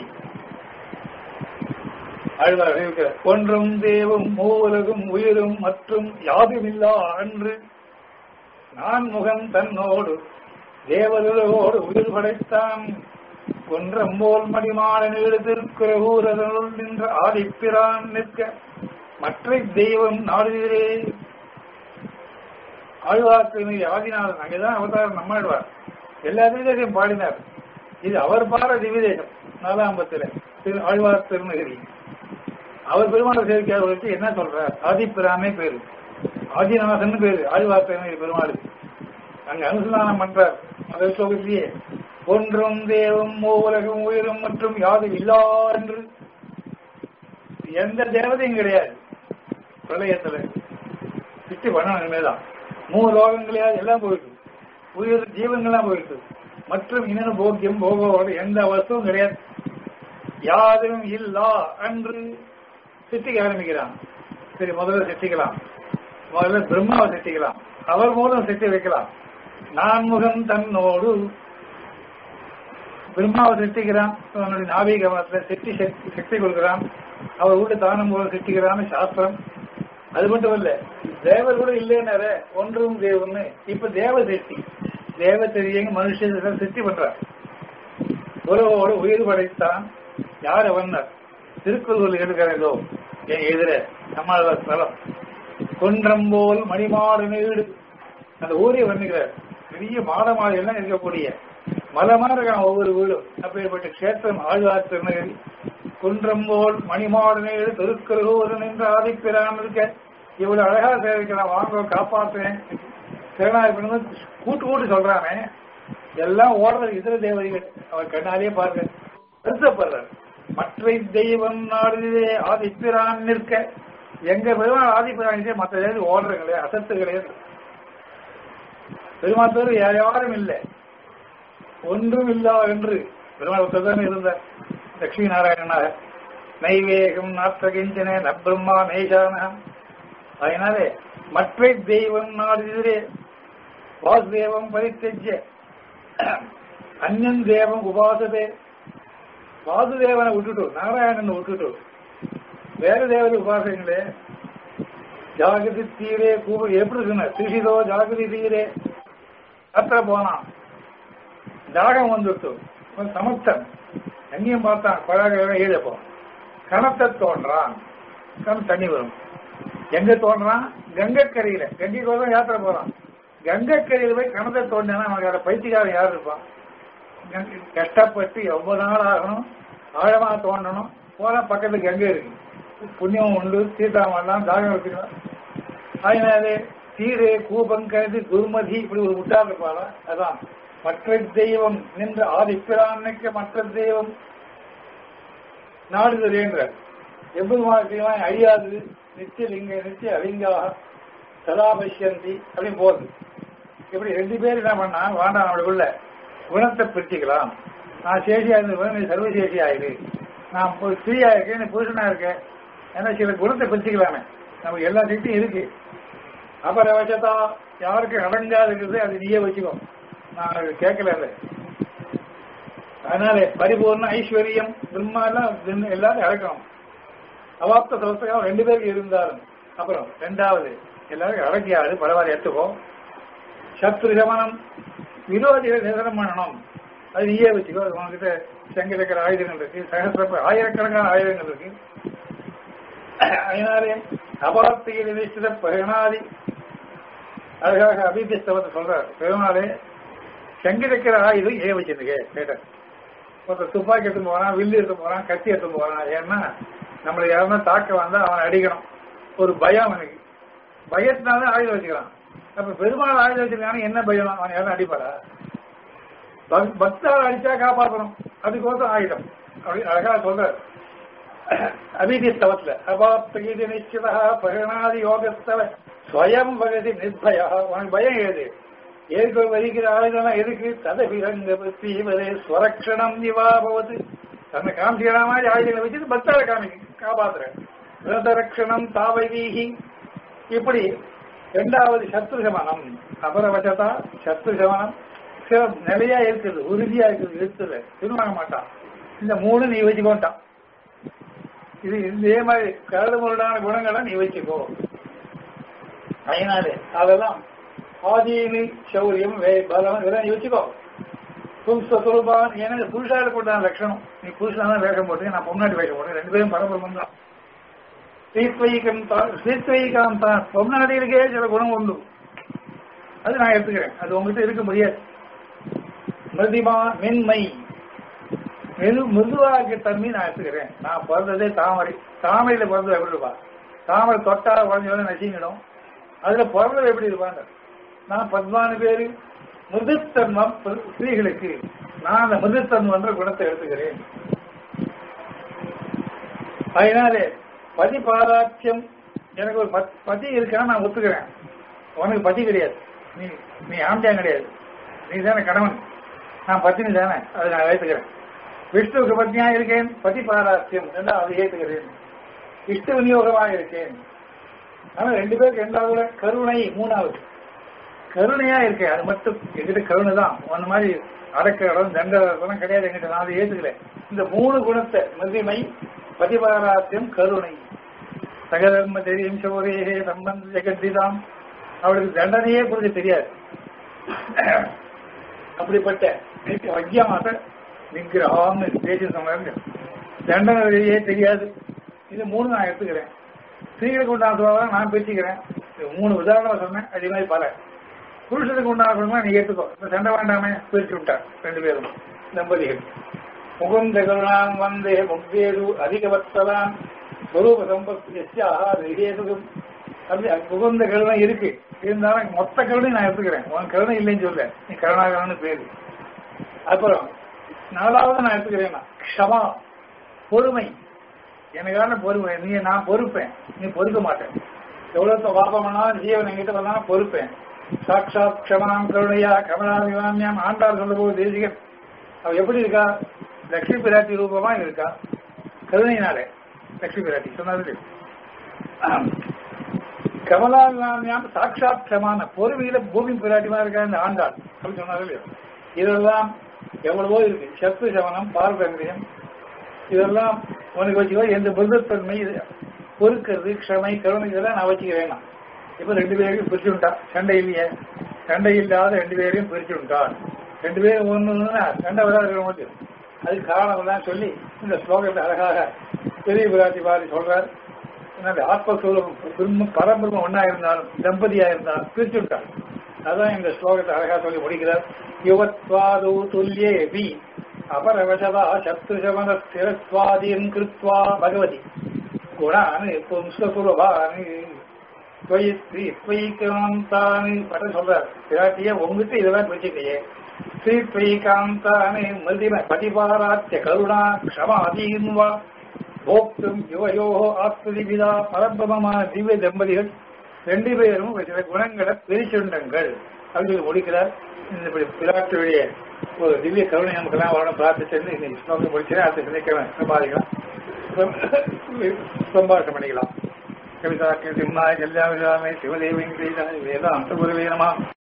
ஆழ்வார்கள் ஒன்றும் தேவும் மூவுலகும் உயிரும் மற்றும் யாதுமில்லா அன்று நான் முகம் தன்னோடு தேவர்களோடு உயிர் படைத்தான் ஒன்றம் போல் மடிமான நீடு திருக்குறகூரதனுள் நின்ற ஆதிப்பிரான் நிற்க மற்ற தெய்வம் நாடுகிறே ஆழ்வார்க்கு ஆதிநாதன் அங்கேதான் அவதாரம் நம்மாழ்வார் எல்லா திவிதேசம் பாடினார் இது அவர் பாட திவிதேசம் நாலாம்பத்துல திரு ஆழ்வார் திருநகரி அவர் பெருமாளை சேர்க்கிறவர்களுக்கு என்ன சொல்றார் ஆதிப்பிராமே பேரு ஆதிநாதன் பேரு ஆழ்வார் திருநகரி பெருமாள் அங்க அனுசந்தானம் பண்றார் அந்த ஸ்லோகத்திலேயே ஒன்றும் தேவம் மூவுலகம் உயிரும் மற்றும் யாது இல்லா என்று எந்த தேவதையும் கிடையாது பிரளயத்துல சிட்டி பண்ணணும் இனிமேதான் மூணு லோகங்களையாவது எல்லாம் போயிட்டு உயிர் ஜீவன்கள்லாம் போயிட்டு மற்றும் இன்னொரு போக்கியம் போகோடு எந்த வஸ்துவும் கிடையாது யாரும் இல்லா என்று சிட்டிக்க ஆரம்பிக்கிறான் சரி முதல்ல சிட்டிக்கலாம் முதல்ல பிரம்மாவை சிட்டிக்கலாம் அவர் மூலம் சிட்டி வைக்கலாம் நான்முகம் தன்னோடு பிரம்மாவை சிருஷ்டிக்கிறான் அவனுடைய நாவீகமத்துல சிட்டி சக்தி சக்தி கொடுக்கிறான் அவர் வீட்டு தானம் மூலம் சிருஷ்டிக்கிறான்னு சாஸ்திரம் அது மட்டும் இல்ல தேவர் கூட இல்லைன்னார ஒன்றும் தேவன்னு இப்ப தேவ சிருஷ்டி தேவ தெரியங்க மனுஷன் சிருஷ்டி பண்றார் உறவோடு உயிர் படைத்தான் யார் அவன்னர் திருக்குறள் எடுக்கிறதோ என் எதிர நம்மள ஸ்தலம் குன்றம் போல் மணிமாடு நீடு அந்த ஊரை வர்ணிக்கிறார் பெரிய மாட மாடு எல்லாம் இருக்கக்கூடிய மலமா இருக்கான் ஒவ்வொரு வீடும் அப்பேற்பட்ட கஷேத்திரம் ஆழ்வார் திருநகரி குன்றம் போல் மணிமாடு நீடு திருக்கருகூரன் என்று ஆதிப்பிரான் இருக்க இவ்வளவு அழகா சேவிக்கலாம் வாங்க காப்பாற்றுறேன் சரணாகி கூட்டு கூட்டு சொல்றானே எல்லாம் ஓடுறது இதர தேவதைகள் அவர் கண்ணாலே பாருங்க வருத்தப்படுறார் மற்ற தெய்வம் நாடுதே ஆதிப்பிரான் நிற்க எங்க பெருமாள் ஆதிப்பிரான் மற்ற தேவை ஓடுறது கிடையாது அசத்து கிடையாது பெருமாள் பேர் யாரும் இல்லை ஒன்றும் இல்லா என்று பெருமாள் ஒருத்தர் இருந்தார் லட்சுமி நாராயணனாக நைவேகம் நாத்தகிஞ்சன நப்ரம்மா மேஷான அதனாலே மற்ற தெய்வம் நாடுதே வாசுதேவம் பரித்தஜ்ய அந்நன் தேவம் உபாசதே வாசுதேவனை விட்டுட்டு நாராயணன் விட்டுட்டு வேற தேவதை உபாசங்களே ஜாகிரதி தீரே கூப எப்படி இருக்குன்னு திரிசிதோ ஜாகிரதி தீரே அத்த போனான் தாகம் வந்துட்டு சமஸ்தன் எங்கேயும் பார்த்தான் பழக ஈழப்போ கணத்தை தோன்றான் கண் தண்ணி வரும் எங்க தோன்றான் கங்கைக்கரையில கங்கைக்கு தான் யாத்திரை போறான் கங்கைக்கரையில போய் கணத்தை தோண்டினா அவனுக்கு அதை பைத்தியக்காரன் யார் இருப்பான் கஷ்டப்பட்டு எவ்வளவு நாள் ஆகணும் ஆழமா தோண்டணும் போனா பக்கத்துல கங்கை இருக்கு புண்ணியம் உண்டு தீர்த்தாமெல்லாம் தாகம் வச்சுக்கலாம் அதனால தீரே கூபங்கது குருமதி இப்படி ஒரு முட்டாள் இருப்பாளா அதான் மற்ற தெய்வம் நின்று ஆதிப்பிரான்மைக்கு மற்ற தெய்வம் நாடுதலேன்ற எவ்வளவு அழியாது நித்திய லிங்க நித்திய அலிங்காக சதா பஷ்யந்தி அப்படின்னு போகுது இப்படி ரெண்டு பேர் என்ன பண்ணா வேண்டாம் நம்மளுக்குள்ள குணத்தை பிரிச்சுக்கலாம் நான் சேஷியா இருந்தது நீ சர்வசேஷி ஆயிடு நான் ஸ்திரீயா இருக்கேன் நீ புருஷனா இருக்கேன் ஏன்னா சில குணத்தை பிரிச்சுக்கலாமே நமக்கு எல்லா சக்தியும் இருக்கு அபரவசதா யாருக்கு அடங்காது இருக்குது அது நீயே வச்சுக்கோ நான் அது கேட்கல அது அதனால பரிபூர்ண ஐஸ்வர்யம் பிரம்மா எல்லாம் எல்லாரும் அடக்கணும் அவாப்த சவஸ்தகம் ரெண்டு பேருக்கு இருந்தாலும் அப்புறம் ரெண்டாவது எல்லாரும் அடக்கியாது பரவாயில்ல எடுத்துக்கோ சத்ரு சமனம் விரோதிகள் நிதனம் பண்ணணும் அது நீயே வச்சுக்கோ உங்ககிட்ட செங்கல் இருக்கிற ஆயுதங்கள் இருக்கு சகசிர ஆயிரக்கணக்கான ஆயுதங்கள் இருக்கு அதனாலே அபார்த்தியில் நிஷ்டித பகனாதி அழகாக அபிதிஸ்தவத்தை சொல்றார் பெருமாளே செங்கிருக்கிற ஆயுதம் ஏன் வச்சிருக்க கேட்ட ஒருத்தர் துப்பாக்கி எடுத்து போறான் வில்லு எடுத்து போறான் கத்தி எடுத்து போறான் ஏன்னா நம்மளை யாருன்னா தாக்க வந்தா அவனை அடிக்கணும் ஒரு பயம் அவனுக்கு பயத்தினால ஆயுதம் வச்சுக்கிறான் அப்ப பெருமாள் ஆயுதம் வச்சிருக்கான என்ன பயம் அவன் யாரும் அடிப்பாரா பக்- பக்தால் அடிச்சா காப்பாற்றணும் அதுக்கோசம் ஆயுதம் அப்படி அழகா சொல்றாரு அபிதி ஸ்தவத்துல அபாப்தகீதி நிச்சிதா பரிணாதி யோகஸ்தவ ஸ்வயம் வகதி நிர்பயா உனக்கு பயம் ஏது ஏற்க வரிக்கிற ஆயுதம் எதுக்கு ததபிரங்க தீவரே ஸ்வரக்ஷணம் நிவாபவது தன்னை காமிக்கிற மாதிரி ஆயுதங்களை வச்சுட்டு பக்தால காமிக்க காப்பாத்துறேன் விரதரக்ஷணம் தாவகீகி இப்படி இரண்டாவது சத்ரு சமனம் அபரவசதா சத்ரு சமனம் சில நிலையா இருக்குது உறுதியா இருக்குது இருக்குது திரும்ப மாட்டான் இந்த மூணு நீ வச்சுக்கோட்டான் இது இதே மாதிரி கரடு முரடான குணங்களை நீ வச்சுக்கோ அதனாலே அதெல்லாம் ஆதீனி சௌரியம் வே பலம் இதெல்லாம் நீ வச்சுக்கோ புருஷஸ்வரூபான் எனக்கு புருஷாருக்கு உண்டான லட்சணம் நீ புருஷனா தான் வேஷம் போட்டு நான் பொம்னாடி வேஷம் போட்டு ரெண்டு பேரும் பரபரம் தான் ஸ்ரீத்வைகம் தான் ஸ்ரீத்வைகாம் தான் பொம்னாடிகளுக்கே சில குணம் உண்டு அது நான் எடுத்துக்கிறேன் அது உங்ககிட்ட இருக்க முடியாது மிருதிமா மென்மை மெது மிருதுவாக்க தன்மை நான் எடுத்துக்கிறேன் நான் பிறந்ததே தாமரை தாமரையில பிறந்தது எப்படி இருப்பா தாமரை தொட்டா குழந்தையோட நசிங்கிடும் அதுல பிறந்தது எப்படி இருப்பாங்க நான் பத்மானு பேரு மிருதுத்தன்மம் ஸ்திரீகளுக்கு நான் அந்த மிருதுத்தன்மன்ற குணத்தை எடுத்துக்கிறேன் அதனாலே பதி பாராட்சியம் எனக்கு ஒரு பத்- பதி இருக்கான்னு நான் ஒத்துக்கிறேன் உனக்கு பதி கிடையாது நீ நீ ஆம்பியான் கிடையாது நீ தானே கணவன் நான் பத்தினி தானே அதை நான் ஏற்றுக்கிறேன் விஷ்ணுவுக்கு பத்னியா இருக்கேன் பதி பாராட்சியம் ரெண்டா அதை ஏற்றுக்கிறேன் இஷ்ட விநியோகமாக இருக்கேன் ஆனா ரெண்டு பேருக்கு ரெண்டாவது கருணை மூணாவது கருணையா இருக்கேன் அது மட்டும் எங்கிட்ட கருணை தான் ஒன்னு மாதிரி அடக்க இடம் தண்டனம் கிடையாது எங்கிட்ட நான் அதை ஏத்துக்கிறேன் இந்த மூணு குணத்தை மதிமை பதிபாராத்தியம் கருணை சகதர்ம தெரியும் சோரேகே சம்பந்த ஜெகத்திதாம் அவளுக்கு தண்டனையே கொடுக்க தெரியாது அப்படிப்பட்ட அஜ்யமாக விக்கிரகாம்னு பேசி சொன்னாங்க தண்டனையே தெரியாது இது மூணு நான் எடுத்துக்கிறேன் ஸ்திரீகளுக்கு உண்டான சுபாவம் நான் பேசிக்கிறேன் இது மூணு உதாரணம் சொன்னேன் அதே மாதிரி பல புருஷனுக்கு உண்டான சுபாவம் நீ ஏற்றுக்கோ இந்த சண்டை வேண்டாமே பிரிச்சு விட்டார் ரெண்டு பேரும் தம்பதிகள் முகுந்த கருணாம் வந்தே முக்தேது அதிகவத்தலாம் ஸ்வரூப சம்பத்தியேதும் அப்படி முகுந்த கருணை இருக்கு இருந்தாலும் மொத்த கருணை நான் எடுத்துக்கிறேன் உன் கருணை இல்லைன்னு சொல்ல நீ கருணாகரன்னு பேரு அப்புறம் நாலாவது நான் எடுத்துக்கிறேன் நான். க்ஷமா பொறுமை எனக்கான பொறுமை நீ நான் பொறுப்பேன் நீ பொறுக்க மாட்டேன் எவ்வளவு பாபம் பண்ணாலும் ஜீவன் எங்கிட்ட வந்தாலும் பொறுப்பேன் சாட்சாத் க்ஷமாம் கருணையா கமலாமிவாமியாம் ஆண்டாள் சொல்ல போது தேசிகன் அவ எப்படி இருக்கா லட்சுமி பிராட்டி ரூபமா இருக்கா கருணையினாலே லட்சுமி பிராட்டி சொன்னது கமலாமியாம் சாட்சாத் க்ஷமான பொறுமையில பூமி பிராட்டிமா இருக்கா இந்த ஆண்டாள் அப்படி சொன்னாரு இல்லையா இதெல்லாம் எவ்வளவோ இருக்கு சத்து சவனம் பார்வந்தியம் இதெல்லாம் உனக்கு வச்சுக்கோ எந்த புத்தத்தன்மை இது பொறுக்கிறது க்ஷமை கருணை இதெல்லாம் நான் வச்சுக்க வேணாம் இப்ப ரெண்டு பேரையும் பிரிச்சு விட்டான் சண்டை இல்லையே சண்டை இல்லாத ரெண்டு பேரையும் பிரிச்சு விட்டான் ரெண்டு பேரும் ஒண்ணுன்னா சண்டை வராது இருக்க முடியும் அதுக்கு காரணம் எல்லாம் சொல்லி இந்த ஸ்லோகத்தை அழகாக பெரிய பிராட்டி பாரி சொல்றார் என்னது ஆத்மஸ்வரூபம் பிரம்ம பரபிரம்மம் ஒன்னா இருந்தாலும் தம்பதியா இருந்தாலும் பிரிச்சு விட்டான் அதான் இந்த ஸ்லோகத்தை அழகா சொல்லி முடிக்கிறார் யுவத்வாது துல்யே பி அபரவசதா சத்ருசமன ஸ்திரத்வாதீன் கிருத்வா பகவதி குணானு பும்சகுருபானு ஸ்ரீத்வைகாந்தானு பட்ட சொல்றார் பிராட்டிய உங்ககிட்ட இதெல்லாம் பிரச்சனையே ஸ்ரீத்வைகாந்தானு மதிம பதிபாராத்திய கருணா க்ஷமாதீன் வா போக்தும் யுவயோ ஆஸ்திரிவிதா பரபிரமமான திவ்ய தம்பதிகள் ரெண்டு பேரும் சில குணங்களை பிரிச்சுண்டங்கள் அப்படின்னு முடிக்கிறார் இந்த இப்படி பிராட்டுடைய ஒரு திவ்ய கருணை நமக்கெல்லாம் வரணும் பிரார்த்திச்சு இந்த ஸ்லோகம் முடிச்சுன்னா அடுத்த சனிக்கிழமை சம்பாதிக்கலாம் சம்பாஷம் பண்ணிக்கலாம் கவிதா சிம்மாய கல்யாண சிவதேவி வேதாந்த குருவே நம